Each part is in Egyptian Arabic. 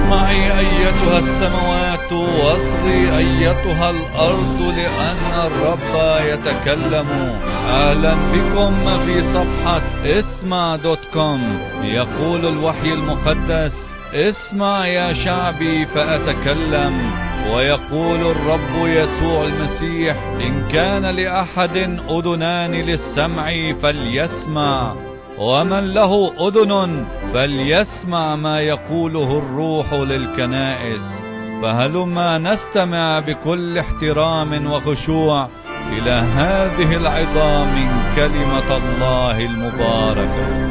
اسمعي أيتها السماوات واصغي أيتها الأرض لأن الرب يتكلم أهلا بكم في صفحة اسمع دوت كوم يقول الوحي المقدس اسمع يا شعبي فأتكلم ويقول الرب يسوع المسيح إن كان لأحد أذنان للسمع فليسمع ومن له أذن فليسمع ما يقوله الروح للكنائس فهلما نستمع بكل احترام وخشوع إلى هذه العظام من كلمة الله المباركة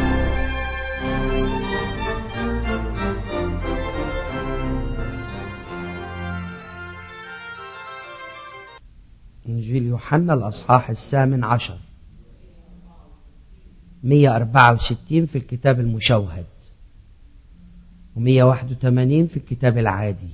إنجيل يوحنا الأصحاح الثامن عشر 164 في الكتاب المشوهد و181 في الكتاب العادي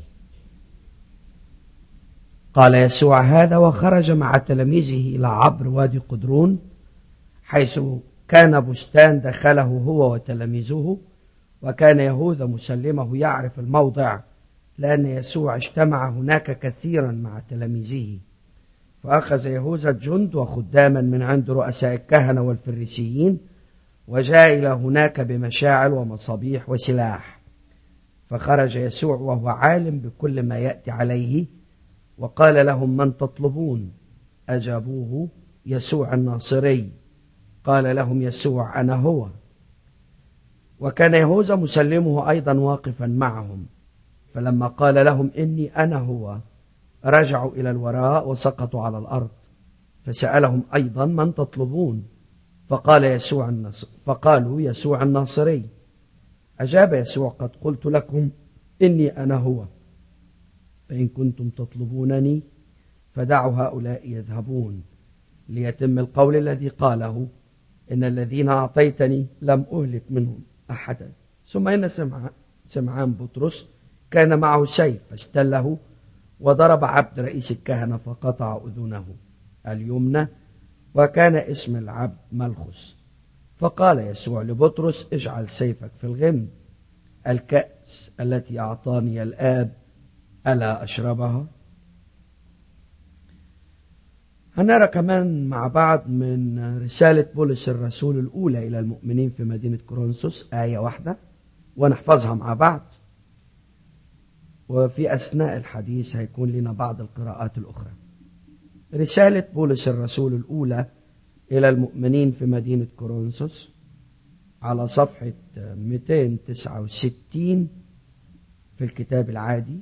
قال يسوع هذا وخرج مع تلاميذه إلى عبر وادي قدرون حيث كان بستان دخله هو وتلاميذه وكان يهوذا مسلمه يعرف الموضع لأن يسوع اجتمع هناك كثيرا مع تلاميذه فأخذ يهوذا الجند وخداما من عند رؤساء الكهنة والفريسيين وجاء إلى هناك بمشاعل ومصابيح وسلاح فخرج يسوع وهو عالم بكل ما يأتي عليه وقال لهم من تطلبون أجابوه يسوع الناصري قال لهم يسوع أنا هو وكان يهوذا مسلمه أيضا واقفا معهم فلما قال لهم إني أنا هو رجعوا إلى الوراء وسقطوا على الأرض فسألهم أيضا من تطلبون فقال يسوع النصر فقالوا يسوع الناصري أجاب يسوع قد قلت لكم إني أنا هو فإن كنتم تطلبونني فدعوا هؤلاء يذهبون ليتم القول الذي قاله إن الذين أعطيتني لم أهلك منهم أحدا ثم إن سمعان بطرس كان معه سيف فاستله وضرب عبد رئيس الكهنة فقطع أذنه اليمنى وكان اسم العبد ملخص فقال يسوع لبطرس اجعل سيفك في الغم الكأس التي أعطاني الآب ألا أشربها هنرى كمان مع بعض من رسالة بولس الرسول الأولى إلى المؤمنين في مدينة كورنثوس آية واحدة ونحفظها مع بعض وفي أثناء الحديث هيكون لنا بعض القراءات الأخرى رسالة بولس الرسول الأولى إلى المؤمنين في مدينة كورنثوس على صفحة 269 في الكتاب العادي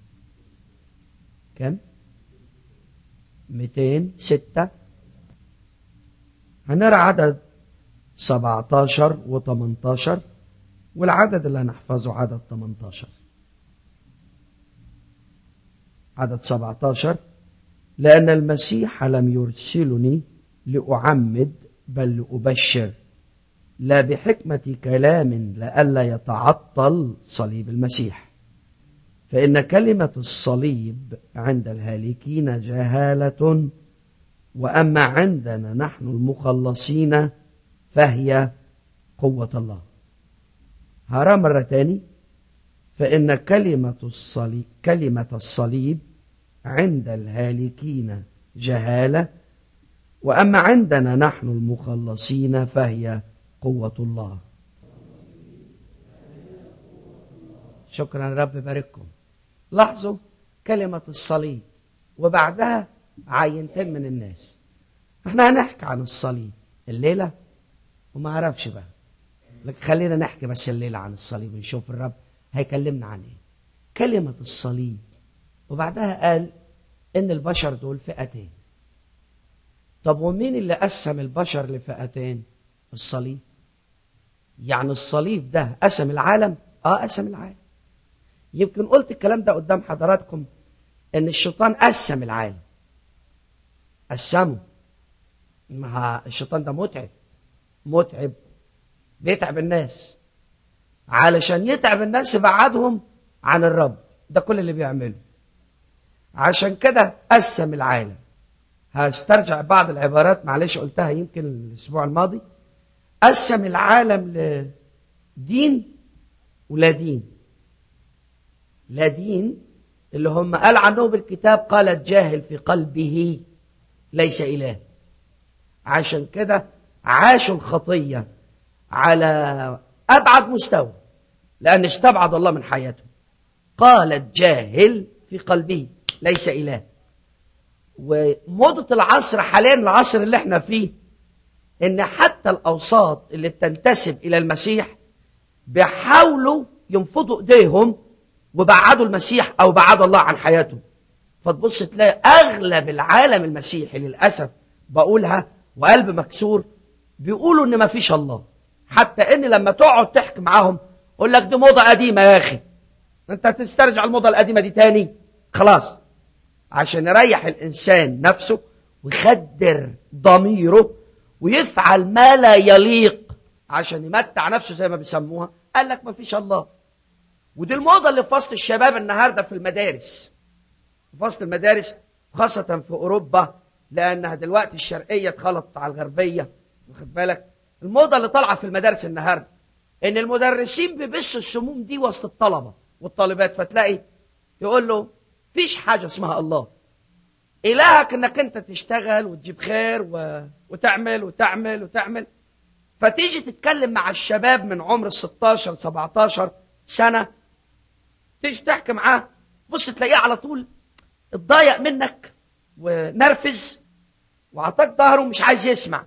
كم؟ 206 هنرى عدد 17 و 18 والعدد اللي هنحفظه عدد 18 عدد 17 لأن المسيح لم يرسلني لأعمد بل لأبشر لا بحكمة كلام لئلا يتعطل صليب المسيح فإن كلمة الصليب عند الهالكين جهالة وأما عندنا نحن المخلصين فهي قوة الله هرى مرة تاني فإن كلمة الصليب, كلمة الصليب عند الهالكين جهالة وأما عندنا نحن المخلصين فهي قوة الله شكرا رب بارككم لاحظوا كلمة الصليب وبعدها عينتين من الناس احنا هنحكي عن الصليب الليلة وما عرفش بقى لكن خلينا نحكي بس الليلة عن الصليب ونشوف الرب هيكلمنا عن ايه كلمة الصليب وبعدها قال ان البشر دول فئتين طب ومين اللي قسم البشر لفئتين الصليب يعني الصليب ده قسم العالم اه قسم العالم يمكن قلت الكلام ده قدام حضراتكم ان الشيطان قسم العالم قسمه ما الشيطان ده متعب متعب بيتعب الناس علشان يتعب الناس يبعدهم عن الرب ده كل اللي بيعمله عشان كده قسم العالم هسترجع بعض العبارات معلش قلتها يمكن الاسبوع الماضي قسم العالم لدين ولا دين لا دين اللي هم قال عنهم الكتاب قال الجاهل في قلبه ليس إله عشان كده عاشوا الخطية على أبعد مستوى لأن استبعد الله من حياته قال الجاهل في قلبه ليس إله وموضة العصر حاليا العصر اللي احنا فيه ان حتى الأوساط اللي بتنتسب إلى المسيح بيحاولوا ينفضوا ايديهم وبعدوا المسيح او بعدوا الله عن حياته فتبص تلاقي اغلب العالم المسيحي للاسف بقولها وقلب مكسور بيقولوا ان ما فيش الله حتى ان لما تقعد تحكي معاهم يقول لك دي موضه قديمه يا اخي انت هتسترجع الموضه القديمه دي تاني خلاص عشان يريح الانسان نفسه ويخدر ضميره ويفعل ما لا يليق عشان يمتع نفسه زي ما بيسموها قال لك ما فيش الله ودي الموضة اللي في فصل الشباب النهاردة في المدارس في فصل المدارس خاصة في أوروبا لأنها دلوقتي الشرقية اتخلطت على الغربية واخد بالك الموضة اللي طالعة في المدارس النهاردة إن المدرسين بيبثوا السموم دي وسط الطلبة والطالبات فتلاقي يقول له فيش حاجة اسمها الله إلهك إنك أنت تشتغل وتجيب خير و... وتعمل وتعمل وتعمل فتيجي تتكلم مع الشباب من عمر ال 16 17 سنة تيجي تحكي معاه بص تلاقيه على طول اتضايق منك ونرفز وعطاك ظهره ومش عايز يسمع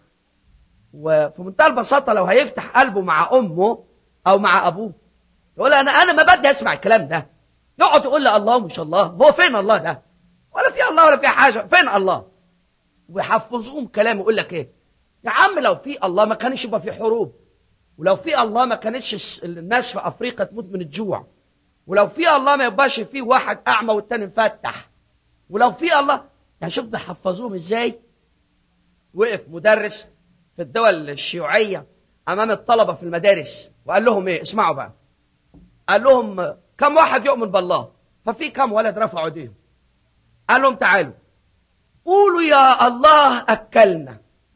وفي منتهى البساطة لو هيفتح قلبه مع أمه أو مع أبوه يقول أنا أنا ما بدي أسمع الكلام ده يقعد يقول لي الله مش الله هو فين الله ده ولا في الله ولا في حاجة فين الله ويحفظوهم كلام يقول لك إيه يا عم لو في الله ما كانش يبقى في حروب ولو في الله ما كانتش الناس في افريقيا تموت من الجوع ولو في الله ما يبقاش في واحد اعمى والتاني مفتح ولو في الله يعني شوف بيحفظوهم ازاي وقف مدرس في الدول الشيوعيه امام الطلبه في المدارس وقال لهم ايه اسمعوا بقى قال لهم كم واحد يؤمن بالله ففي كم ولد رفعوا ايديهم قال لهم تعالوا قولوا يا الله اكلنا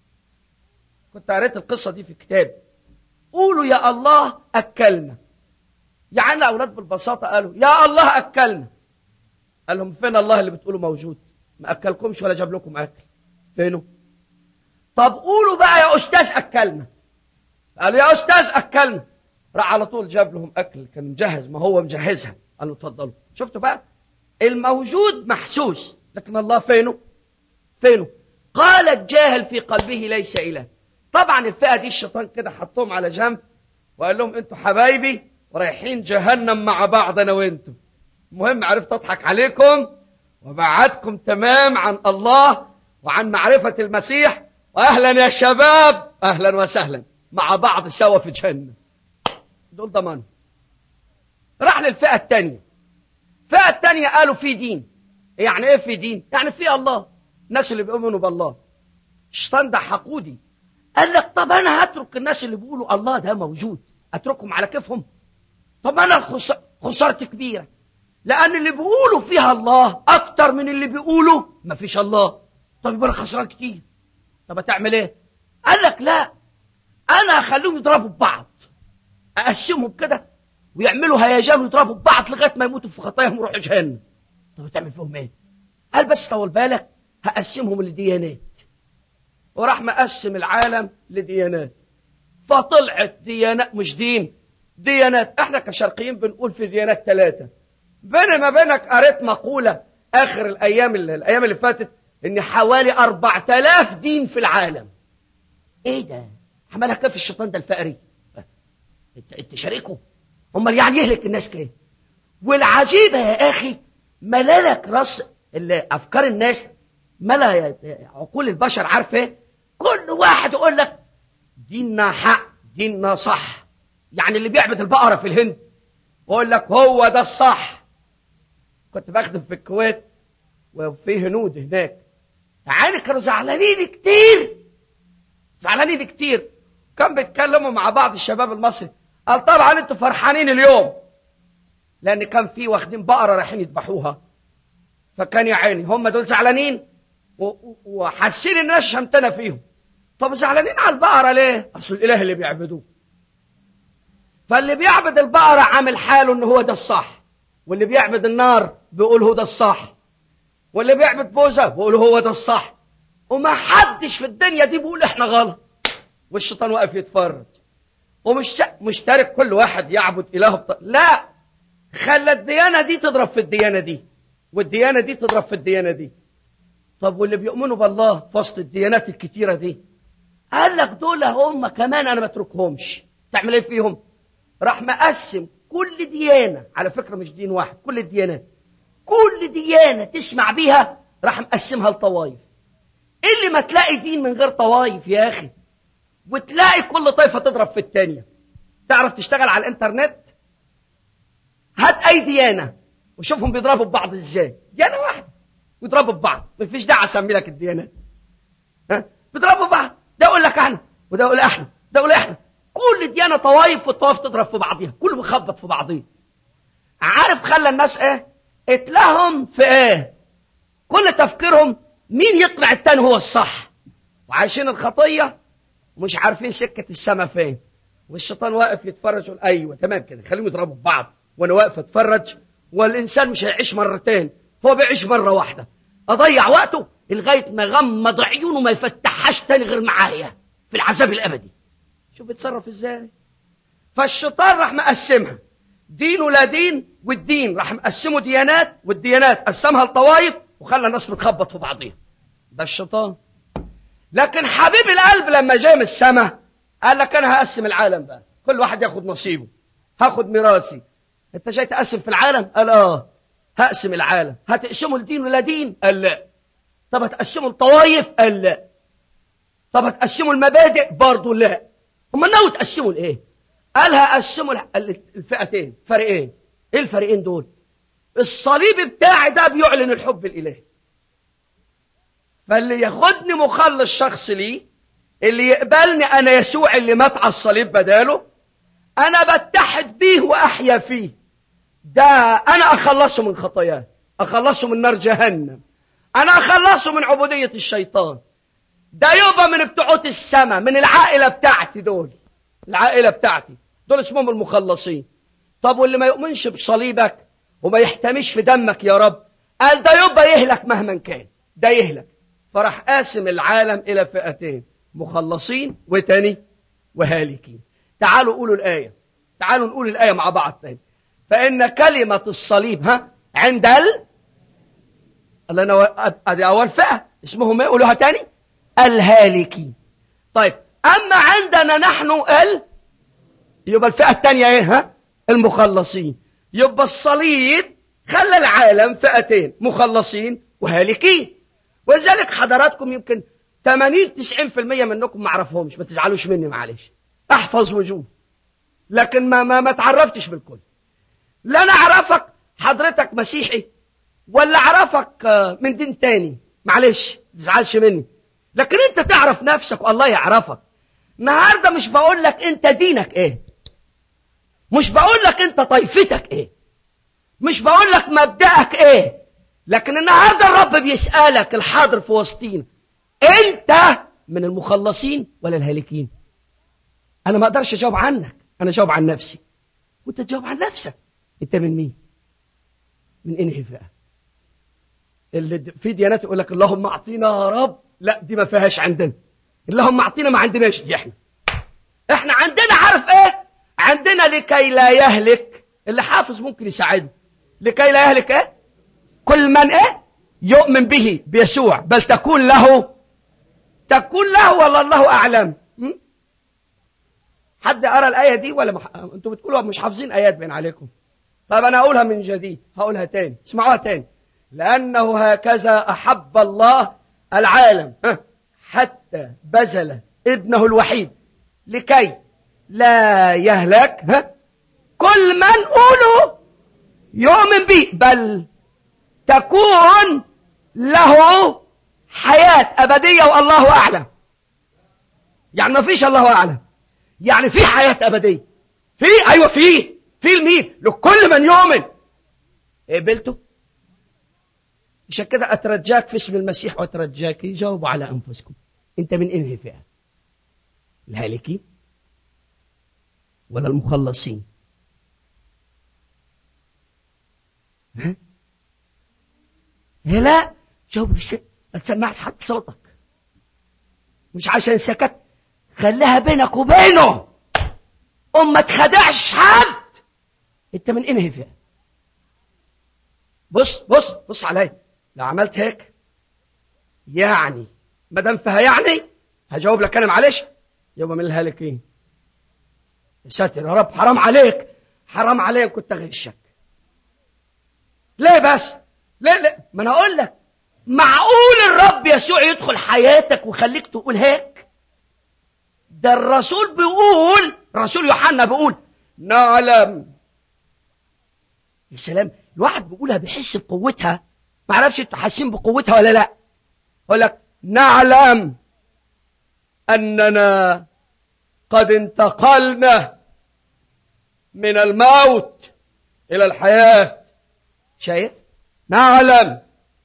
كنت قريت القصة دي في كتاب قولوا يا الله أكلنا يعني الأولاد بالبساطة قالوا يا الله أكلنا قال لهم فين الله اللي بتقولوا موجود ما أكلكمش ولا جاب لكم أكل فينه طب قولوا بقى يا أستاذ أكلنا قالوا يا أستاذ أكلنا راح على طول جاب لهم أكل كان مجهز ما هو مجهزها قالوا اتفضلوا شفتوا بقى الموجود محسوس لكن الله فينه فينه قال الجاهل في قلبه ليس إله طبعا الفئة دي الشيطان كده حطهم على جنب وقال لهم انتوا حبايبي ورايحين جهنم مع بعض انا وانتوا المهم عرفت اضحك عليكم وبعدكم تمام عن الله وعن معرفة المسيح واهلا يا شباب اهلا وسهلا مع بعض سوا في جهنم دول ضمان راح للفئة الثانية الفئة الثانية قالوا في دين يعني ايه في دين يعني في الله الناس اللي بيؤمنوا بالله الشيطان ده حقودي قال لك طب انا هترك الناس اللي بيقولوا الله ده موجود اتركهم على كيفهم طب انا خسارتي كبيره لان اللي بيقولوا فيها الله اكتر من اللي بيقولوا ما فيش الله طب يبقى انا خسران كتير طب هتعمل ايه قال لك لا انا هخليهم يضربوا ببعض اقسمهم كده ويعملوا هيجان ويضربوا ببعض لغايه ما يموتوا في خطاياهم ويروحوا جهنم طب هتعمل فيهم ايه قال بس طول بالك هقسمهم لديانات وراح مقسم العالم لديانات فطلعت ديانات مش دين ديانات احنا كشرقيين بنقول في ديانات ثلاثة بيني ما بينك قريت مقولة اخر الايام اللي الايام اللي فاتت ان حوالي 4000 دين في العالم ايه ده عملها كيف الشيطان ده الفقري انت انت شاركه امال يعني يهلك الناس كده والعجيبه يا اخي ملالك راس افكار الناس ملا عقول البشر عارفه ايه كل واحد يقول لك ديننا حق ديننا صح يعني اللي بيعبد البقرة في الهند يقول لك هو ده الصح كنت بخدم في الكويت وفي هنود هناك يعني كانوا زعلانين كتير زعلانين كتير كان بيتكلموا مع بعض الشباب المصري قال طبعا انتوا فرحانين اليوم لان كان في واخدين بقرة رايحين يذبحوها فكان يا عيني هم دول زعلانين وحاسين الناس شمتنا فيهم طب زعلانين على البقرة ليه اصل الاله اللي بيعبدوه فاللي بيعبد البقرة عامل حاله ان هو ده الصح واللي بيعبد النار بيقول هو ده الصح واللي بيعبد بوزة بيقول هو ده الصح وما حدش في الدنيا دي بيقول احنا غلط والشيطان واقف يتفرج ومش مش تارك كل واحد يعبد إلهه بط... لا خلى الديانة دي تضرب في الديانة دي والديانة دي تضرب في الديانة دي طب واللي بيؤمنوا بالله في وسط الديانات الكتيرة دي قال لك دول هم كمان أنا ما اتركهمش تعمل ايه فيهم راح مقسم كل ديانة على فكرة مش دين واحد كل الديانات كل ديانة تسمع بيها راح مقسمها لطوائف اللي ما تلاقي دين من غير طوائف يا أخي وتلاقي كل طائفة تضرب في التانية تعرف تشتغل على الانترنت هات اي ديانة وشوفهم بيضربوا ببعض ازاي ديانة واحدة بيضربوا ببعض مفيش داعي اسمي لك الديانات ها بيضربوا ببعض ده يقول لك احنا وده يقول احنا ده يقول احنا كل ديانة طوائف والطوائف تضرب في بعضها كله بيخبط في بعضيه عارف خلى الناس ايه اتلهم في ايه كل تفكيرهم مين يقنع التاني هو الصح وعايشين الخطية ومش عارفين سكة السما فين والشيطان واقف يتفرج يقول ايوه تمام كده خليهم يضربوا ببعض وانا واقف اتفرج والانسان مش هيعيش مرتين هو بيعيش مره واحده اضيع وقته لغايه ما غمض عيونه ما يفتحهاش تاني غير معايا في العذاب الابدي شوف بيتصرف ازاي فالشيطان راح مقسمها دين ولا دين والدين راح مقسمه ديانات والديانات قسمها لطوائف وخلى الناس بتخبط في بعضيها ده الشيطان لكن حبيب القلب لما جاي من السماء قال لك انا هقسم العالم بقى كل واحد ياخد نصيبه هاخد ميراثي انت جاي تقسم في العالم قال اه هقسم العالم هتقسمه لدين ولا دين قال لا طب هتقسمه لطوائف قال لا طب هتقسمه المبادئ برضه لا هم ناوي تقسموا لايه قال هقسموا الفئتين فريقين ايه الفريقين دول الصليب بتاعي ده بيعلن الحب الالهي فاللي ياخدني مخلص شخص لي اللي يقبلني انا يسوع اللي مات على الصليب بداله انا بتحد بيه واحيا فيه ده انا اخلصه من خطاياه اخلصه من نار جهنم انا اخلصه من عبودية الشيطان ده يبقى من بتوعات السماء من العائلة بتاعتي دول العائلة بتاعتي دول اسمهم المخلصين طب واللي ما يؤمنش بصليبك وما يحتميش في دمك يا رب قال ده يبقى يهلك مهما كان ده يهلك فراح قاسم العالم الى فئتين مخلصين وتاني وهالكين تعالوا قولوا الآية تعالوا نقول الآية مع بعض تاني فإن كلمة الصليب ها عند ال الله أنا أدي أول فئة اسمهم إيه قولوها تاني الهالكين طيب أما عندنا نحن ال يبقى الفئة الثانية إيه ها المخلصين يبقى الصليب خلى العالم فئتين مخلصين وهالكين ولذلك حضراتكم يمكن 80 90% منكم ما اعرفهمش ما تزعلوش مني معلش احفظ وجوه لكن ما ما ما تعرفتش بالكل لا انا اعرفك حضرتك مسيحي ولا اعرفك من دين تاني معلش ما تزعلش مني لكن انت تعرف نفسك والله يعرفك النهارده مش بقول لك انت دينك ايه مش بقول لك انت طائفتك ايه مش بقول لك مبدأك ايه لكن النهارده الرب بيسألك الحاضر في وسطينا انت من المخلصين ولا الهالكين انا ما اقدرش اجاوب عنك انا اجاوب عن نفسي وانت تجاوب عن نفسك انت من مين من انهي فئه اللي في ديانات يقول لك اللهم اعطينا يا رب لا دي ما فيهاش عندنا اللهم اعطينا ما عندناش دي احنا احنا عندنا عارف ايه عندنا لكي لا يهلك اللي حافظ ممكن يساعدني لكي لا يهلك ايه كل من ايه يؤمن به بيسوع بل تكون له تكون له ولا الله اعلم م? حد قرا الايه دي ولا مح... انتوا بتقولوا مش حافظين ايات بين عليكم طب انا هقولها من جديد هقولها تاني اسمعوها تاني لانه هكذا احب الله العالم حتى بذل ابنه الوحيد لكي لا يهلك ها كل من قوله يؤمن به بل تكون له حياة أبدية والله أعلم يعني ما فيش الله أعلم يعني في حياة أبدية في أيوة في في المين لكل من يؤمن قبلته عشان كده أترجاك في اسم المسيح وأترجاك جاوبوا على أنفسكم أنت من إنهي فئة الهالكين ولا المخلصين إيه لا شوف سمعت حد صوتك مش عشان سكت خليها بينك وبينه وما تخدعش حد انت من انهي فئه بص بص بص عليا لو عملت هيك يعني ما دام فيها يعني هجاوب لك انا معلش يبقى من الهالكين يا ساتر يا رب حرام عليك حرام عليك كنت اغشك ليه بس ليه ليه ما انا اقول لك معقول الرب يسوع يدخل حياتك ويخليك تقول هيك ده الرسول بيقول رسول يوحنا بيقول نعلم يا سلام الواحد بيقولها بيحس بقوتها ما اعرفش انتوا حاسين بقوتها ولا لا يقول لك نعلم اننا قد انتقلنا من الموت الى الحياه شايف نعلم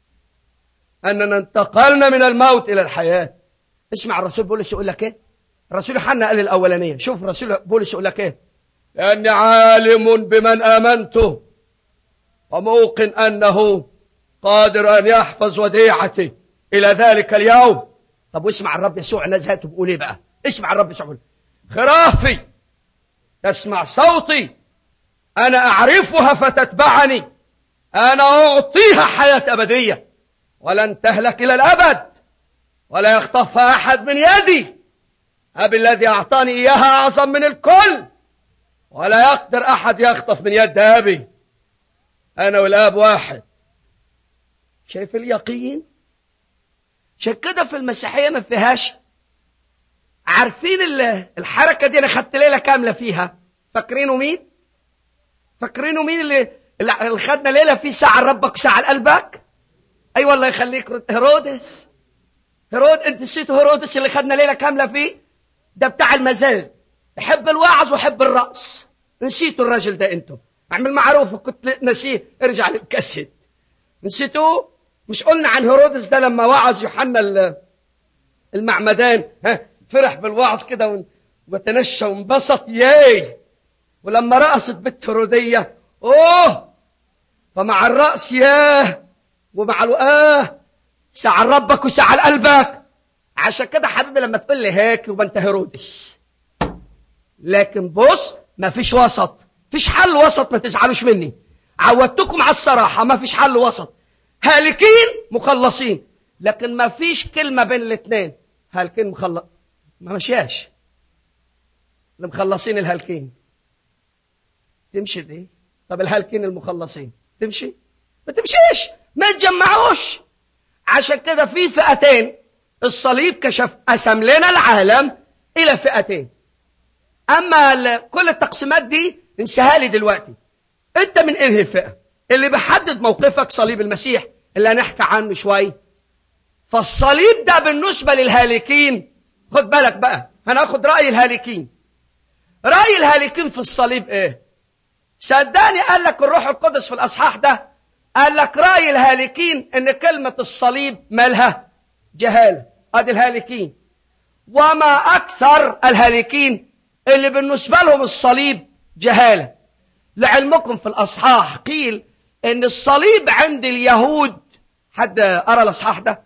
اننا انتقلنا من الموت الى الحياه اسمع الرسول بولس يقول لك ايه الرسول يوحنا قال الاولانيه شوف الرسول بولس يقول لك ايه لاني عالم بمن امنته وموقن انه قادر ان يحفظ وديعتي الى ذلك اليوم طب واسمع الرب يسوع نزهته بيقول ايه بقى اسمع الرب يسوع بيقول خرافي تسمع صوتي انا اعرفها فتتبعني انا اعطيها حياه ابديه ولن تهلك الى الابد ولا يخطفها احد من يدي ابي الذي اعطاني اياها اعظم من الكل ولا يقدر احد يخطف من يد ابي انا والاب واحد شايف اليقين عشان كده في المسيحيه ما فيهاش عارفين الحركه دي انا خدت ليله كامله فيها فاكرينه مين فاكرينه مين اللي اللي خدنا ليله فيه ساعه لربك وساعه لقلبك اي أيوة والله يخليك هيرودس هيرود انت نسيتوا هيرودس اللي خدنا ليله كامله فيه ده بتاع المزاج يحب الوعظ ويحب الرقص نسيتوا الراجل ده انتوا اعمل معروف كنت نسيه ارجع للكاسيت نسيتوه مش قلنا عن هيرودس ده لما وعظ يوحنا المعمدان ها فرح بالوعظ كده وتنشى وانبسط ياي ولما رقصت بنت هيرودية اوه فمع الرقص ياه ومع الوقاه ساعة ربك وساعة لقلبك عشان كده حبيبي لما تقول لي هيك يبقى انت هيرودس لكن بص ما فيش وسط فيش حل وسط ما تزعلوش مني عودتكم على الصراحة ما فيش حل وسط هالكين مخلصين لكن ما فيش كلمة بين الاثنين هالكين مخلص ما مشياش المخلصين الهالكين تمشي دي طب الهالكين المخلصين تمشي ما تمشيش ما تجمعوش عشان كده في فئتين الصليب كشف قسم لنا العالم الى فئتين اما كل التقسيمات دي انساها لي دلوقتي انت من انهي فئه اللي بيحدد موقفك صليب المسيح اللي هنحكي عنه شوي فالصليب ده بالنسبة للهالكين خد بالك بقى هناخد رأي الهالكين رأي الهالكين في الصليب ايه صدقني قال لك الروح القدس في الأصحاح ده قال لك رأي الهالكين ان كلمة الصليب مالها جهالة ادي الهالكين وما أكثر الهالكين اللي بالنسبة لهم الصليب جهالة لعلمكم في الأصحاح قيل ان الصليب عند اليهود حد قرا الاصحاح ده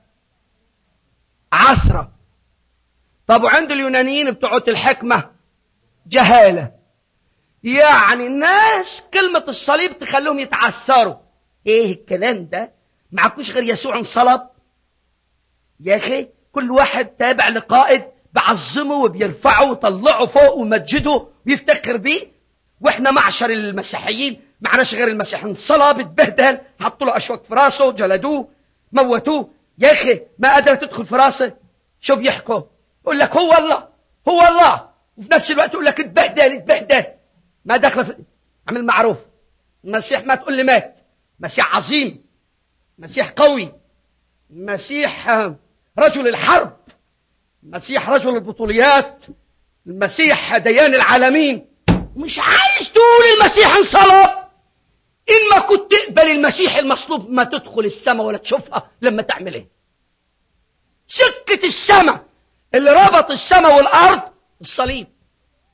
عثرة طب وعند اليونانيين بتوع الحكمة جهالة يعني الناس كلمة الصليب تخليهم يتعثروا ايه الكلام ده معكوش غير يسوع انصلب يا اخي كل واحد تابع لقائد بعظمه وبيرفعه وطلعه فوق ومجده ويفتخر بيه واحنا معشر المسيحيين معناش غير المسيح انصلب اتبهدل حطوا له اشواك في راسه جلدوه موتوه يا اخي ما قادره تدخل في راسه شو بيحكوا يقول لك هو الله هو الله وفي نفس الوقت يقول لك اتبهدل اتبهدل ما دخل في عمل معروف المسيح ما تقول لي مات مسيح عظيم مسيح قوي مسيح رجل الحرب مسيح رجل البطوليات المسيح ديان العالمين مش عايز تقول المسيح انصلب إن ما كنت تقبل المسيح المصلوب ما تدخل السماء ولا تشوفها لما تعمل ايه سكة السماء اللي ربط السماء والأرض الصليب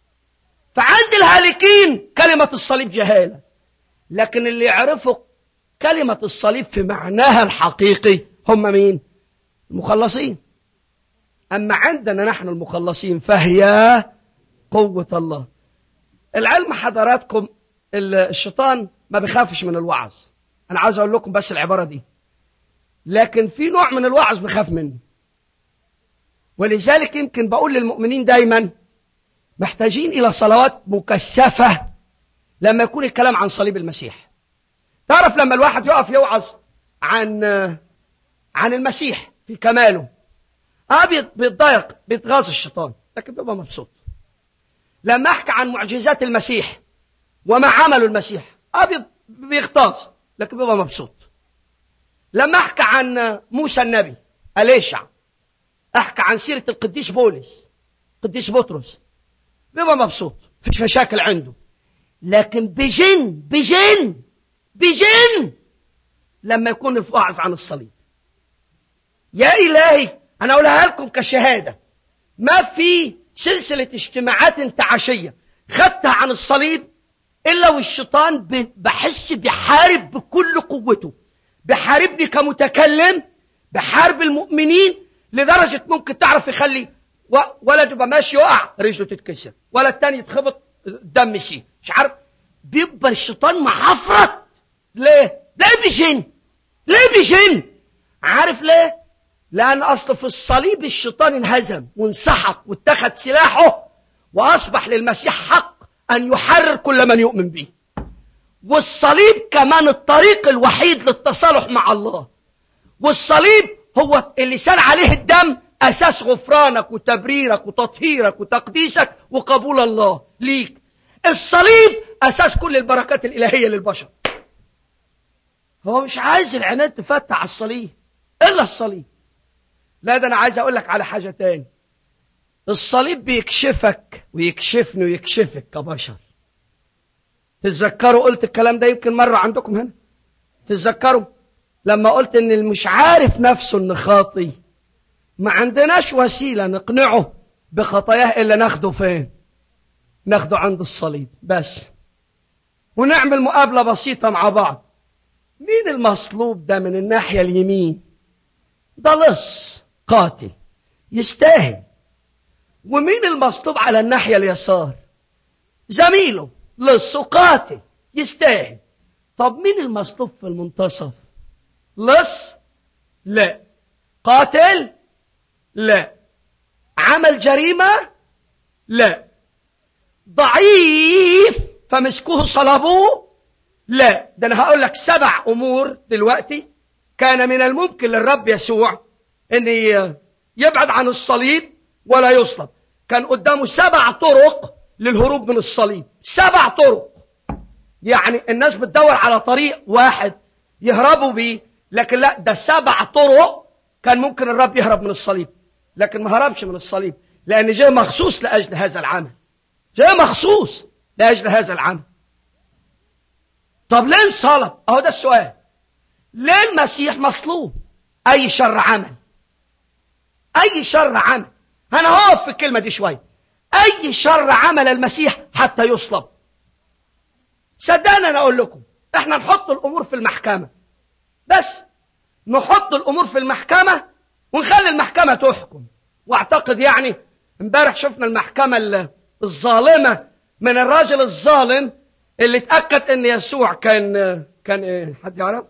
فعند الهالكين كلمة الصليب جهالة لكن اللي يعرفوا كلمة الصليب في معناها الحقيقي هم مين المخلصين أما عندنا نحن المخلصين فهي قوة الله العلم حضراتكم الشيطان ما بيخافش من الوعظ أنا عاوز أقول لكم بس العبارة دي لكن في نوع من الوعظ بخاف منه ولذلك يمكن بقول للمؤمنين دايما محتاجين إلى صلوات مكثفة لما يكون الكلام عن صليب المسيح تعرف لما الواحد يقف يوعظ عن عن المسيح في كماله اه بيتضايق بيتغاظ الشيطان لكن بيبقى مبسوط لما احكي عن معجزات المسيح وما عمله المسيح اه بيغتاظ لكن بيبقى مبسوط لما احكي عن موسى النبي أليشع احكي عن سيرة القديس بولس القديس بطرس بيبقى مبسوط فيش مشاكل عنده لكن بجن بجن بجن لما يكون الوعظ عن الصليب يا إلهي أنا أقولها لكم كشهادة ما في سلسلة اجتماعات انتعاشية خدتها عن الصليب إلا والشيطان بحس بيحارب بكل قوته بحاربني كمتكلم بحارب المؤمنين لدرجة ممكن تعرف يخلي ولد يبقى ماشي يقع رجله تتكسر ولا التاني يتخبط دم شيء مش عارف بيبقى الشيطان معفرت ليه؟ ليه بيجن؟ ليه بيجن؟ عارف ليه؟ لأن أصل في الصليب الشيطان انهزم وانسحق واتخذ سلاحه وأصبح للمسيح حق أن يحرر كل من يؤمن به والصليب كمان الطريق الوحيد للتصالح مع الله والصليب هو اللي سال عليه الدم أساس غفرانك وتبريرك وتطهيرك وتقديسك وقبول الله ليك الصليب أساس كل البركات الإلهية للبشر هو مش عايز العناد تفتح على الصليب إلا الصليب لا ده أنا عايز أقول لك على حاجة تاني الصليب بيكشفك ويكشفني ويكشفك كبشر تتذكروا قلت الكلام ده يمكن مرة عندكم هنا تتذكروا لما قلت ان اللي مش عارف نفسه ان خاطي ما عندناش وسيلة نقنعه بخطاياه الا ناخده فين ناخده عند الصليب بس ونعمل مقابلة بسيطة مع بعض مين المصلوب ده من الناحية اليمين ده لص قاتل يستاهل ومين المصلوب على الناحية اليسار زميله لص قاتل يستاهل طب مين المصلوب في المنتصف لص لا قاتل لا عمل جريمة لا ضعيف فمسكوه صلبوه لا ده انا هقول لك سبع امور دلوقتي كان من الممكن للرب يسوع ان يبعد عن الصليب ولا يصلب كان قدامه سبع طرق للهروب من الصليب سبع طرق يعني الناس بتدور على طريق واحد يهربوا بيه لكن لا ده سبع طرق كان ممكن الرب يهرب من الصليب لكن ما هربش من الصليب لأن جاء مخصوص لأجل هذا العمل جاء مخصوص لأجل هذا العمل طب ليه انصلب اهو ده السؤال ليه المسيح مصلوب أي شر عمل أي شر عمل أنا هقف في الكلمة دي شوية أي شر عمل المسيح حتى يصلب صدقني أنا أقول لكم إحنا نحط الأمور في المحكمة بس نحط الأمور في المحكمة ونخلي المحكمة تحكم واعتقد يعني امبارح شفنا المحكمة الظالمة من الراجل الظالم اللي اتأكد ان يسوع كان كان ايه حد يعرف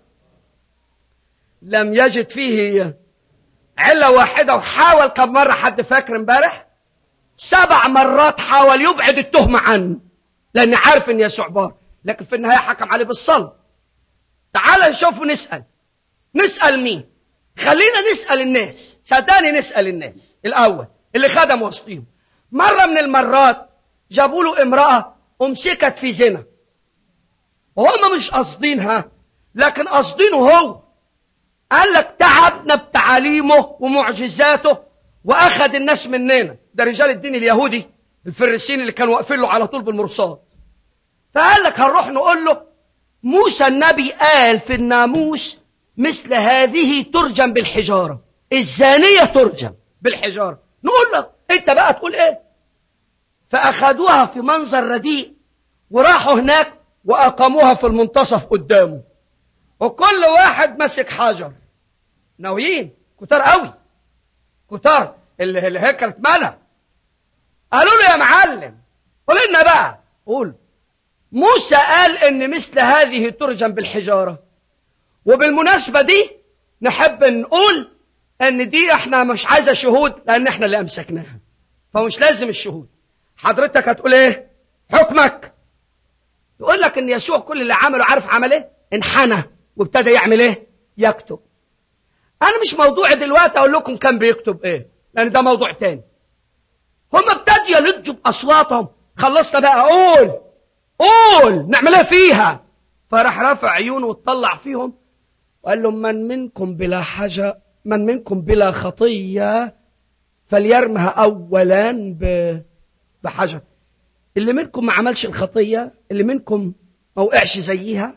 لم يجد فيه علة واحدة وحاول كم مرة حد فاكر امبارح سبع مرات حاول يبعد التهمة عنه لأن عارف ان يسوع بار لكن في النهاية حكم عليه بالصلب تعال نشوف ونسأل نسأل مين خلينا نسأل الناس صدقني نسأل الناس الأول اللي خدم وسطيهم مرة من المرات جابوا له امرأة أمسكت في زنا وهم مش قاصدينها لكن قاصدينه هو قال لك تعبنا بتعاليمه ومعجزاته واخذ الناس مننا ده رجال الدين اليهودي الفريسين اللي كانوا واقفين له على طول بالمرصاد فقال لك هنروح نقول له موسى النبي قال في الناموس مثل هذه ترجم بالحجارة الزانية ترجم بالحجارة نقول لك انت بقى تقول ايه فأخذوها في منظر رديء وراحوا هناك وأقاموها في المنتصف قدامه وكل واحد ماسك حجر ناويين كتار قوي كتار اللي الهيكل اتملى قالوا له يا معلم قول لنا بقى قول موسى قال ان مثل هذه ترجم بالحجاره وبالمناسبه دي نحب نقول ان دي احنا مش عايزه شهود لان احنا اللي امسكناها فمش لازم الشهود حضرتك هتقول ايه حكمك يقول لك ان يسوع كل اللي عمله عارف عمل ايه انحنى وابتدى يعمل ايه يكتب انا مش موضوعي دلوقتي اقول لكم كان بيكتب ايه لان ده موضوع تاني هم ابتدوا يلجوا باصواتهم خلصنا بقى قول قول نعمل ايه فيها فراح رافع عيونه وطلع فيهم وقال لهم من منكم بلا حاجه من منكم بلا خطيه فليرمها اولا بحجر اللي منكم ما عملش الخطيه اللي منكم ما وقعش زيها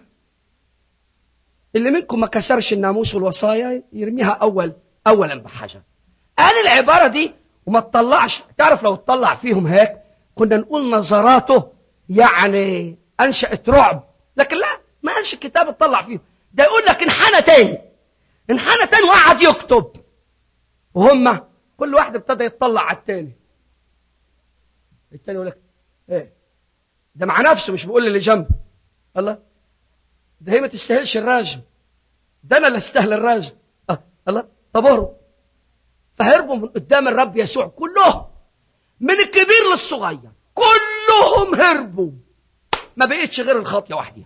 اللي منكم ما كسرش الناموس والوصايا يرميها اول اولا بحجر قال العباره دي وما تطلعش تعرف لو تطلع فيهم هيك كنا نقول نظراته يعني انشأت رعب لكن لا ما قالش الكتاب اتطلع فيهم ده يقول لك انحنى تاني انحنى تاني وقعد يكتب وهم كل واحد ابتدى يتطلع على التاني التاني يقول لك ايه ده مع نفسه مش بيقول اللي جنبه الله ده هي ما تستاهلش الراجل ده انا اللي استاهل الراجل أه. الله طب اهرب فهربوا من قدام الرب يسوع كلهم من الكبير للصغير كلهم هربوا ما بقيتش غير الخاطيه واحده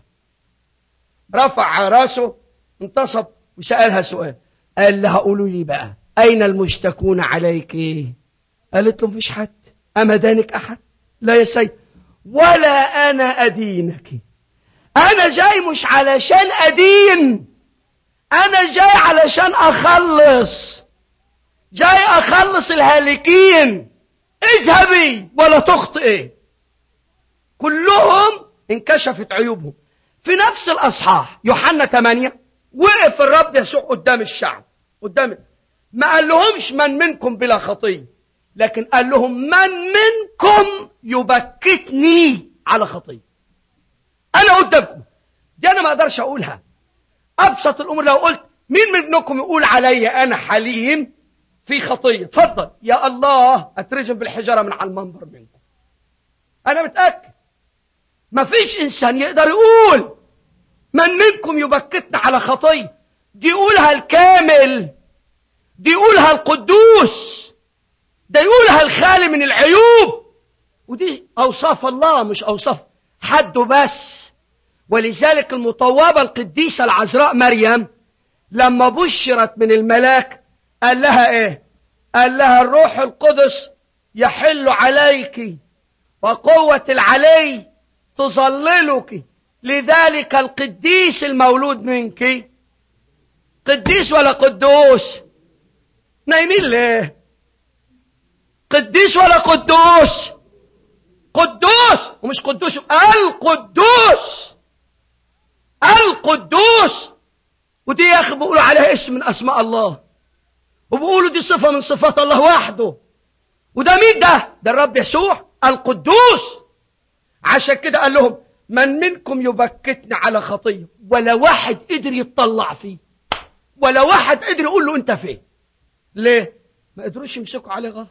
رفع راسه انتصب وسالها سؤال قال لها قولوا لي بقى اين المشتكون عليك ايه قالت له مفيش حد اما دانك احد لا يا سيد ولا انا ادينك انا جاي مش علشان ادين انا جاي علشان اخلص جاي اخلص الهالكين اذهبي ولا تخطئي كلهم انكشفت عيوبهم في نفس الاصحاح يوحنا 8 وقف الرب يسوع قدام الشعب قدام ما قال لهمش من منكم بلا خطيه لكن قال لهم من منكم يبكتني على خطيه انا قدامكم دي انا ما اقدرش اقولها ابسط الامور لو قلت مين منكم يقول علي انا حليم في خطيه اتفضل يا الله اترجم بالحجاره من على المنبر منكم انا متاكد ما فيش انسان يقدر يقول من منكم يبكتنا على خطيه دي يقولها الكامل دي يقولها القدوس ده يقولها الخالي من العيوب ودي اوصاف الله مش اوصاف حده بس ولذلك المطوبه القديسه العذراء مريم لما بشرت من الملاك قال لها ايه قال لها الروح القدس يحل عليك وقوه العلي تظللك لذلك القديس المولود منك قديس ولا قدوس نايمين ليه قديس ولا قدوس قدوس ومش قدوس القدوس القدوس ودي يا اخي بيقولوا عليها اسم من اسماء الله وبيقولوا دي صفه من صفات الله وحده وده مين ده ده الرب يسوع القدوس عشان كده قال لهم من منكم يبكتني على خطيه ولا واحد قدر يتطلع فيه ولا واحد قدر يقول له انت فين ليه ما قدروش يمسكوا عليه غلط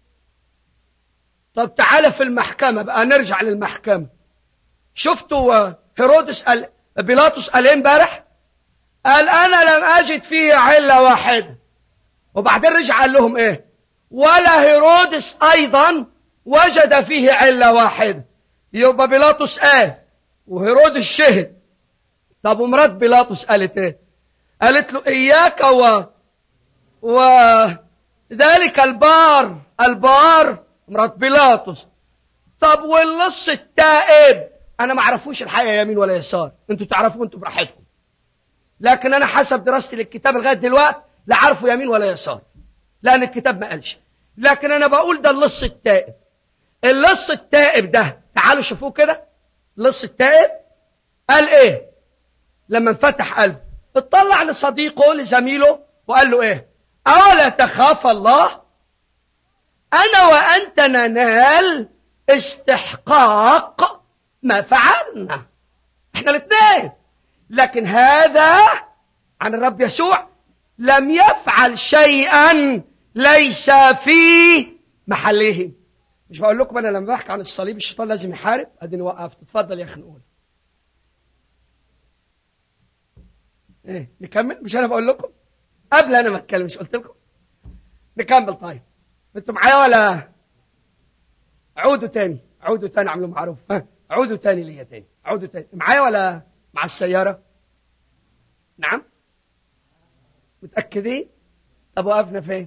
طب تعالى في المحكمة بقى نرجع للمحكمة شفتوا هيرودس قال بيلاطس قال ايه امبارح قال انا لم اجد فيه علة واحدة وبعدين رجع قال لهم ايه ولا هيرودس ايضا وجد فيه علة واحدة يبقى بيلاطس قال وهيرودس شهد طب ومرات بيلاطس قالت ايه قالت له اياك و وذلك البار البار مرات بيلاطس طب واللص التائب انا ما اعرفوش الحقيقه يمين ولا يسار انتوا تعرفوا انتوا براحتكم لكن انا حسب دراستي للكتاب لغايه دلوقتي لا عارفه يمين ولا يسار لان الكتاب ما قالش لكن انا بقول ده اللص التائب اللص التائب ده تعالوا شوفوه كده اللص التائب قال ايه لما انفتح قلبه اطلع لصديقه لزميله وقال له ايه اولا تخاف الله انا وانت ننال استحقاق ما فعلنا احنا الاثنين لكن هذا عن الرب يسوع لم يفعل شيئا ليس في محله مش بقول لكم انا لما بحكي عن الصليب الشيطان لازم يحارب اديني وقفت اتفضل يا اخي نقول ايه نكمل مش انا بقول لكم قبل انا ما اتكلم مش قلت لكم نكمل طيب انتوا معايا ولا عودوا تاني عودوا تاني اعملوا معروف ها عودوا تاني ليا تاني عودوا تاني معايا ولا مع السيارة نعم متأكدين طب وقفنا فين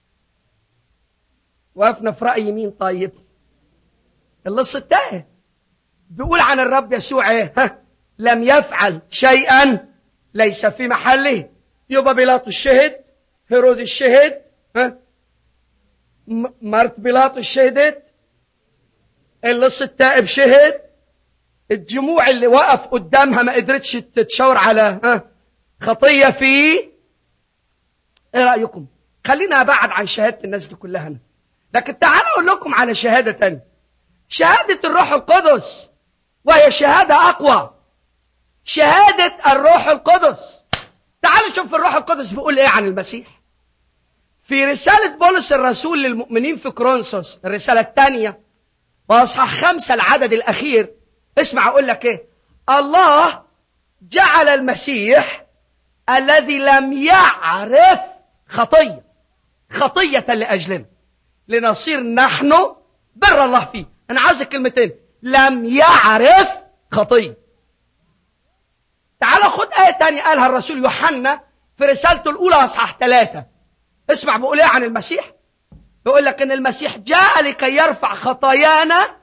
وقفنا في رأي مين طيب اللص التائه بيقول عن الرب يسوع ايه ها لم يفعل شيئا ليس في محله يبقى بيلاطس الشهد هيرود الشهد ها مرت بيلاطس شهدت اللص التائب شهد الجموع اللي وقف قدامها ما قدرتش تتشاور على ها خطية فيه ايه رأيكم خلينا ابعد عن شهادة الناس دي كلها أنا. لكن تعالوا اقول لكم على شهادة تانية شهادة الروح القدس وهي شهادة اقوى شهادة الروح القدس تعالوا شوف الروح القدس بيقول ايه عن المسيح في رسالة بولس الرسول للمؤمنين في كرونسوس الرسالة الثانية واصحاح خمسة العدد الأخير اسمع أقول لك إيه الله جعل المسيح الذي لم يعرف خطية خطية لأجلنا لنصير نحن بر الله فيه أنا عاوز كلمتين لم يعرف خطية تعال خد آية تانية قالها الرسول يوحنا في رسالته الأولى أصحاح ثلاثة اسمع بقول إيه عن المسيح يقول لك إن المسيح جاء لكي يرفع خطايانا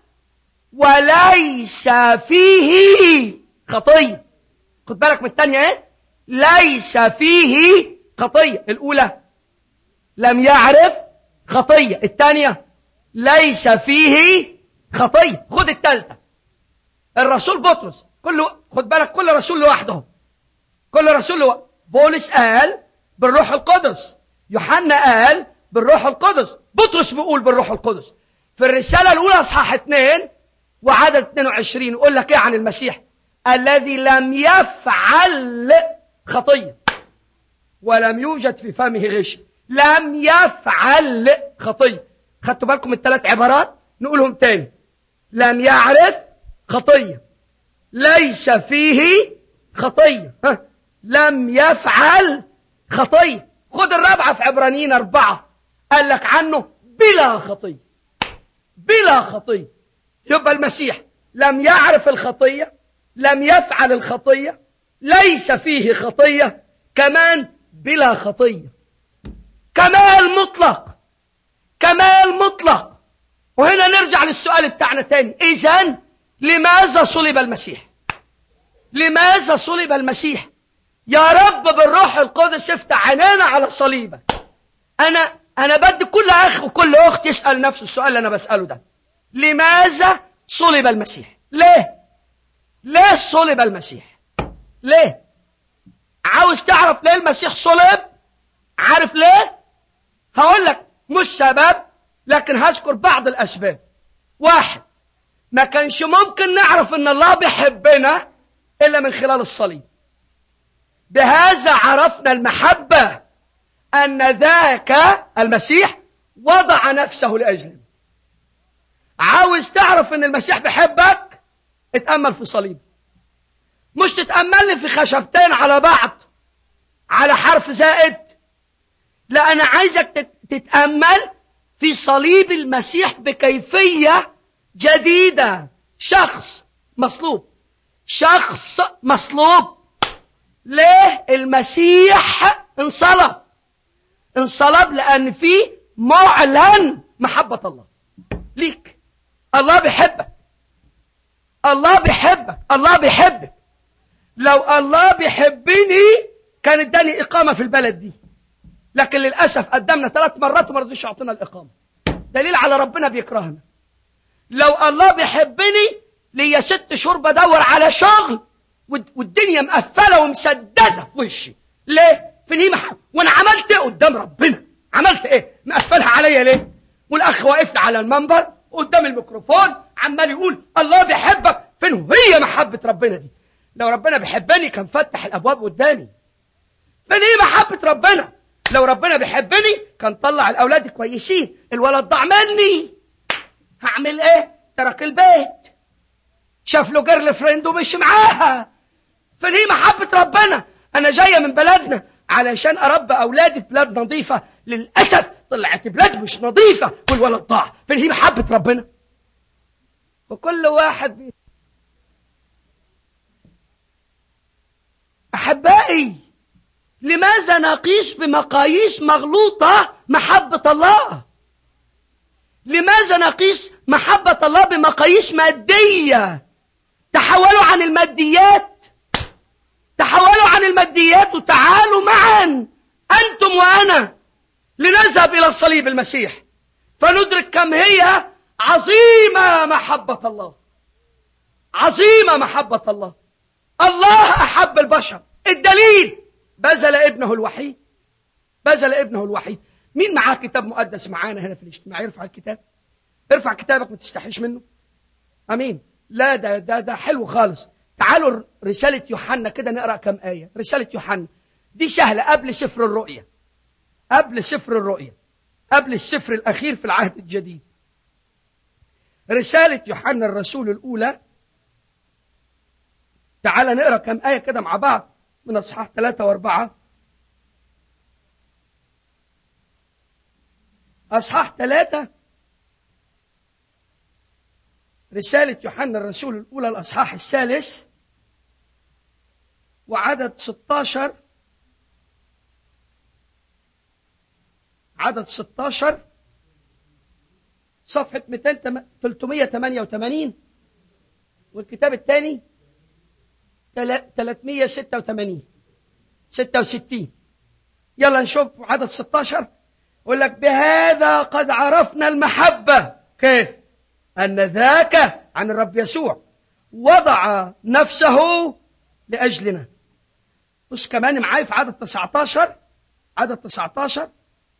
وليس فيه خطية خد بالك من الثانية إيه ليس فيه خطية الأولى لم يعرف خطية الثانية ليس فيه خطية خد الثالثة الرسول بطرس كله خد بالك كل رسول لوحده كل رسول لوحده بولس قال بالروح القدس يوحنا قال بالروح القدس بطرس بيقول بالروح القدس في الرسالة الأولى أصحاح اثنين وعدد 22 يقول لك إيه عن المسيح الذي لم يفعل خطية ولم يوجد في فمه غش لم يفعل خطية خدتوا بالكم الثلاث عبارات نقولهم تاني لم يعرف خطية ليس فيه خطية ها. لم يفعل خطية خد الرابعة في عبرانيين أربعة قال لك عنه بلا خطية بلا خطية يبقى المسيح لم يعرف الخطية لم يفعل الخطية ليس فيه خطية كمان بلا خطية كمال مطلق كمال مطلق وهنا نرجع للسؤال بتاعنا تاني إذن لماذا صلب المسيح لماذا صلب المسيح يا رب بالروح القدس افتح عينينا على صليبك انا انا بدي كل اخ وكل اخت يسال نفس السؤال اللي انا بساله ده لماذا صلب المسيح ليه ليه صلب المسيح ليه عاوز تعرف ليه المسيح صلب عارف ليه هقول لك مش سبب لكن هذكر بعض الاسباب واحد ما كانش ممكن نعرف ان الله بيحبنا الا من خلال الصليب بهذا عرفنا المحبة أن ذاك المسيح وضع نفسه لأجلنا عاوز تعرف أن المسيح بيحبك اتأمل في صليب مش تتأمل في خشبتين على بعض على حرف زائد لا أنا عايزك تتأمل في صليب المسيح بكيفية جديدة شخص مصلوب شخص مصلوب ليه المسيح انصلب انصلب لأن فيه معلن محبة الله ليك الله بيحبك الله بيحبك الله بيحبك لو الله بيحبني كان اداني إقامة في البلد دي لكن للأسف قدمنا ثلاث مرات وما رضيش يعطينا الإقامة دليل على ربنا بيكرهنا لو الله بيحبني ليا ست شهور بدور على شغل والدنيا مقفله ومسدده في وشي ليه في نيمة وانا عملت ايه قدام ربنا عملت ايه مقفلها عليا ليه والاخ واقف لي على المنبر قدام الميكروفون عمال يقول الله بيحبك فين هي محبه ربنا دي لو ربنا بيحبني كان فتح الابواب قدامي فين ايه محبه ربنا لو ربنا بيحبني كان طلع الاولاد كويسين الولد ضاع مني هعمل ايه ترك البيت شاف له جيرل فريند ومشي معاها فين ايه محبه ربنا انا جايه من بلدنا علشان اربى اولادي في بلاد نظيفه للاسف طلعت بلاد مش نظيفه والولد ضاع فين هي محبه ربنا وكل واحد بي... احبائي لماذا نقيس بمقاييس مغلوطه محبه الله لماذا نقيس محبه الله بمقاييس ماديه تحولوا عن الماديات تحولوا عن الماديات وتعالوا معا أنتم وأنا لنذهب إلى صليب المسيح فندرك كم هي عظيمة محبة الله عظيمة محبة الله الله أحب البشر الدليل بذل ابنه الوحيد بذل ابنه الوحيد مين معاه كتاب مقدس معانا هنا في الاجتماع يرفع الكتاب ارفع كتابك ما تستحيش منه امين لا ده ده ده حلو خالص تعالوا رسالة يوحنا كده نقرأ كم آية رسالة يوحنا دي سهلة قبل سفر الرؤيا قبل سفر الرؤيا قبل السفر الأخير في العهد الجديد رسالة يوحنا الرسول الأولى تعال نقرأ كم آية كده مع بعض من أصحاح ثلاثة وأربعة أصحاح ثلاثة رسالة يوحنا الرسول الأولى الأصحاح الثالث وعدد 16 عدد 16 صفحة 388 والكتاب الثاني 386 66 يلا نشوف عدد 16 يقول لك بهذا قد عرفنا المحبة كيف أن ذاك عن الرب يسوع وضع نفسه لأجلنا بص كمان معايا في عدد 19 عدد 19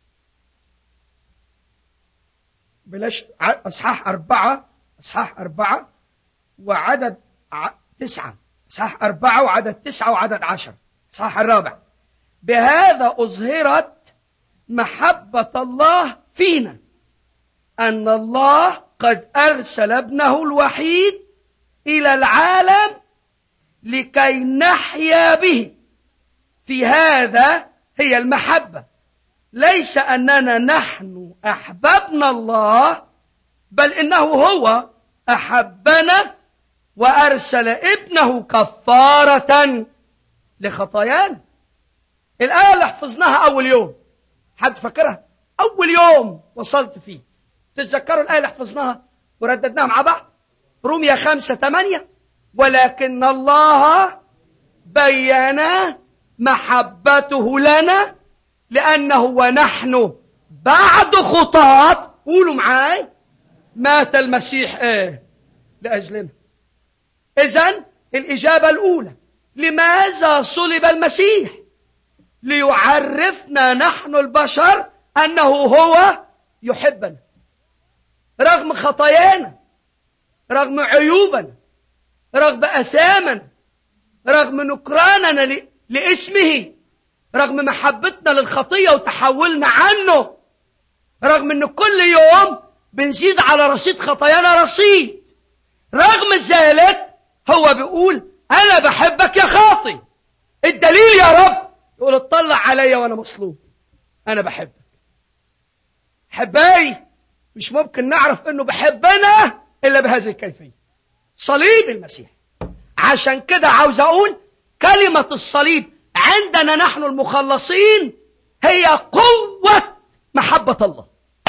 بلاش اصحاح أربعة اصحاح أربعة وعدد تسعة اصحاح أربعة وعدد تسعة وعدد عشر اصحاح الرابع بهذا أظهرت محبة الله فينا أن الله قد أرسل ابنه الوحيد إلى العالم لكي نحيا به في هذا هي المحبة ليس أننا نحن أحببنا الله بل إنه هو أحبنا وأرسل ابنه كفارة لخطايانا الآية اللي حفظناها أول يوم حد فاكرها أول يوم وصلت فيه تتذكروا الآية اللي حفظناها ورددناها مع بعض روميا خمسة ثمانية ولكن الله بين محبته لنا لأنه ونحن بعد خطاة قولوا معاي مات المسيح ايه لأجلنا إذا الإجابة الأولى لماذا صلب المسيح ليعرفنا نحن البشر أنه هو يحبنا رغم خطايانا رغم عيوبنا رغم أسامنا رغم نكراننا لاسمه رغم محبتنا للخطية وتحولنا عنه رغم ان كل يوم بنزيد على رصيد خطايانا رصيد رغم ذلك هو بيقول انا بحبك يا خاطي الدليل يا رب يقول اطلع عليا وانا مصلوب انا بحبك حباي مش ممكن نعرف انه بحبنا الا بهذه الكيفيه صليب المسيح عشان كده عاوز اقول كلمه الصليب عندنا نحن المخلصين هي قوه محبه الله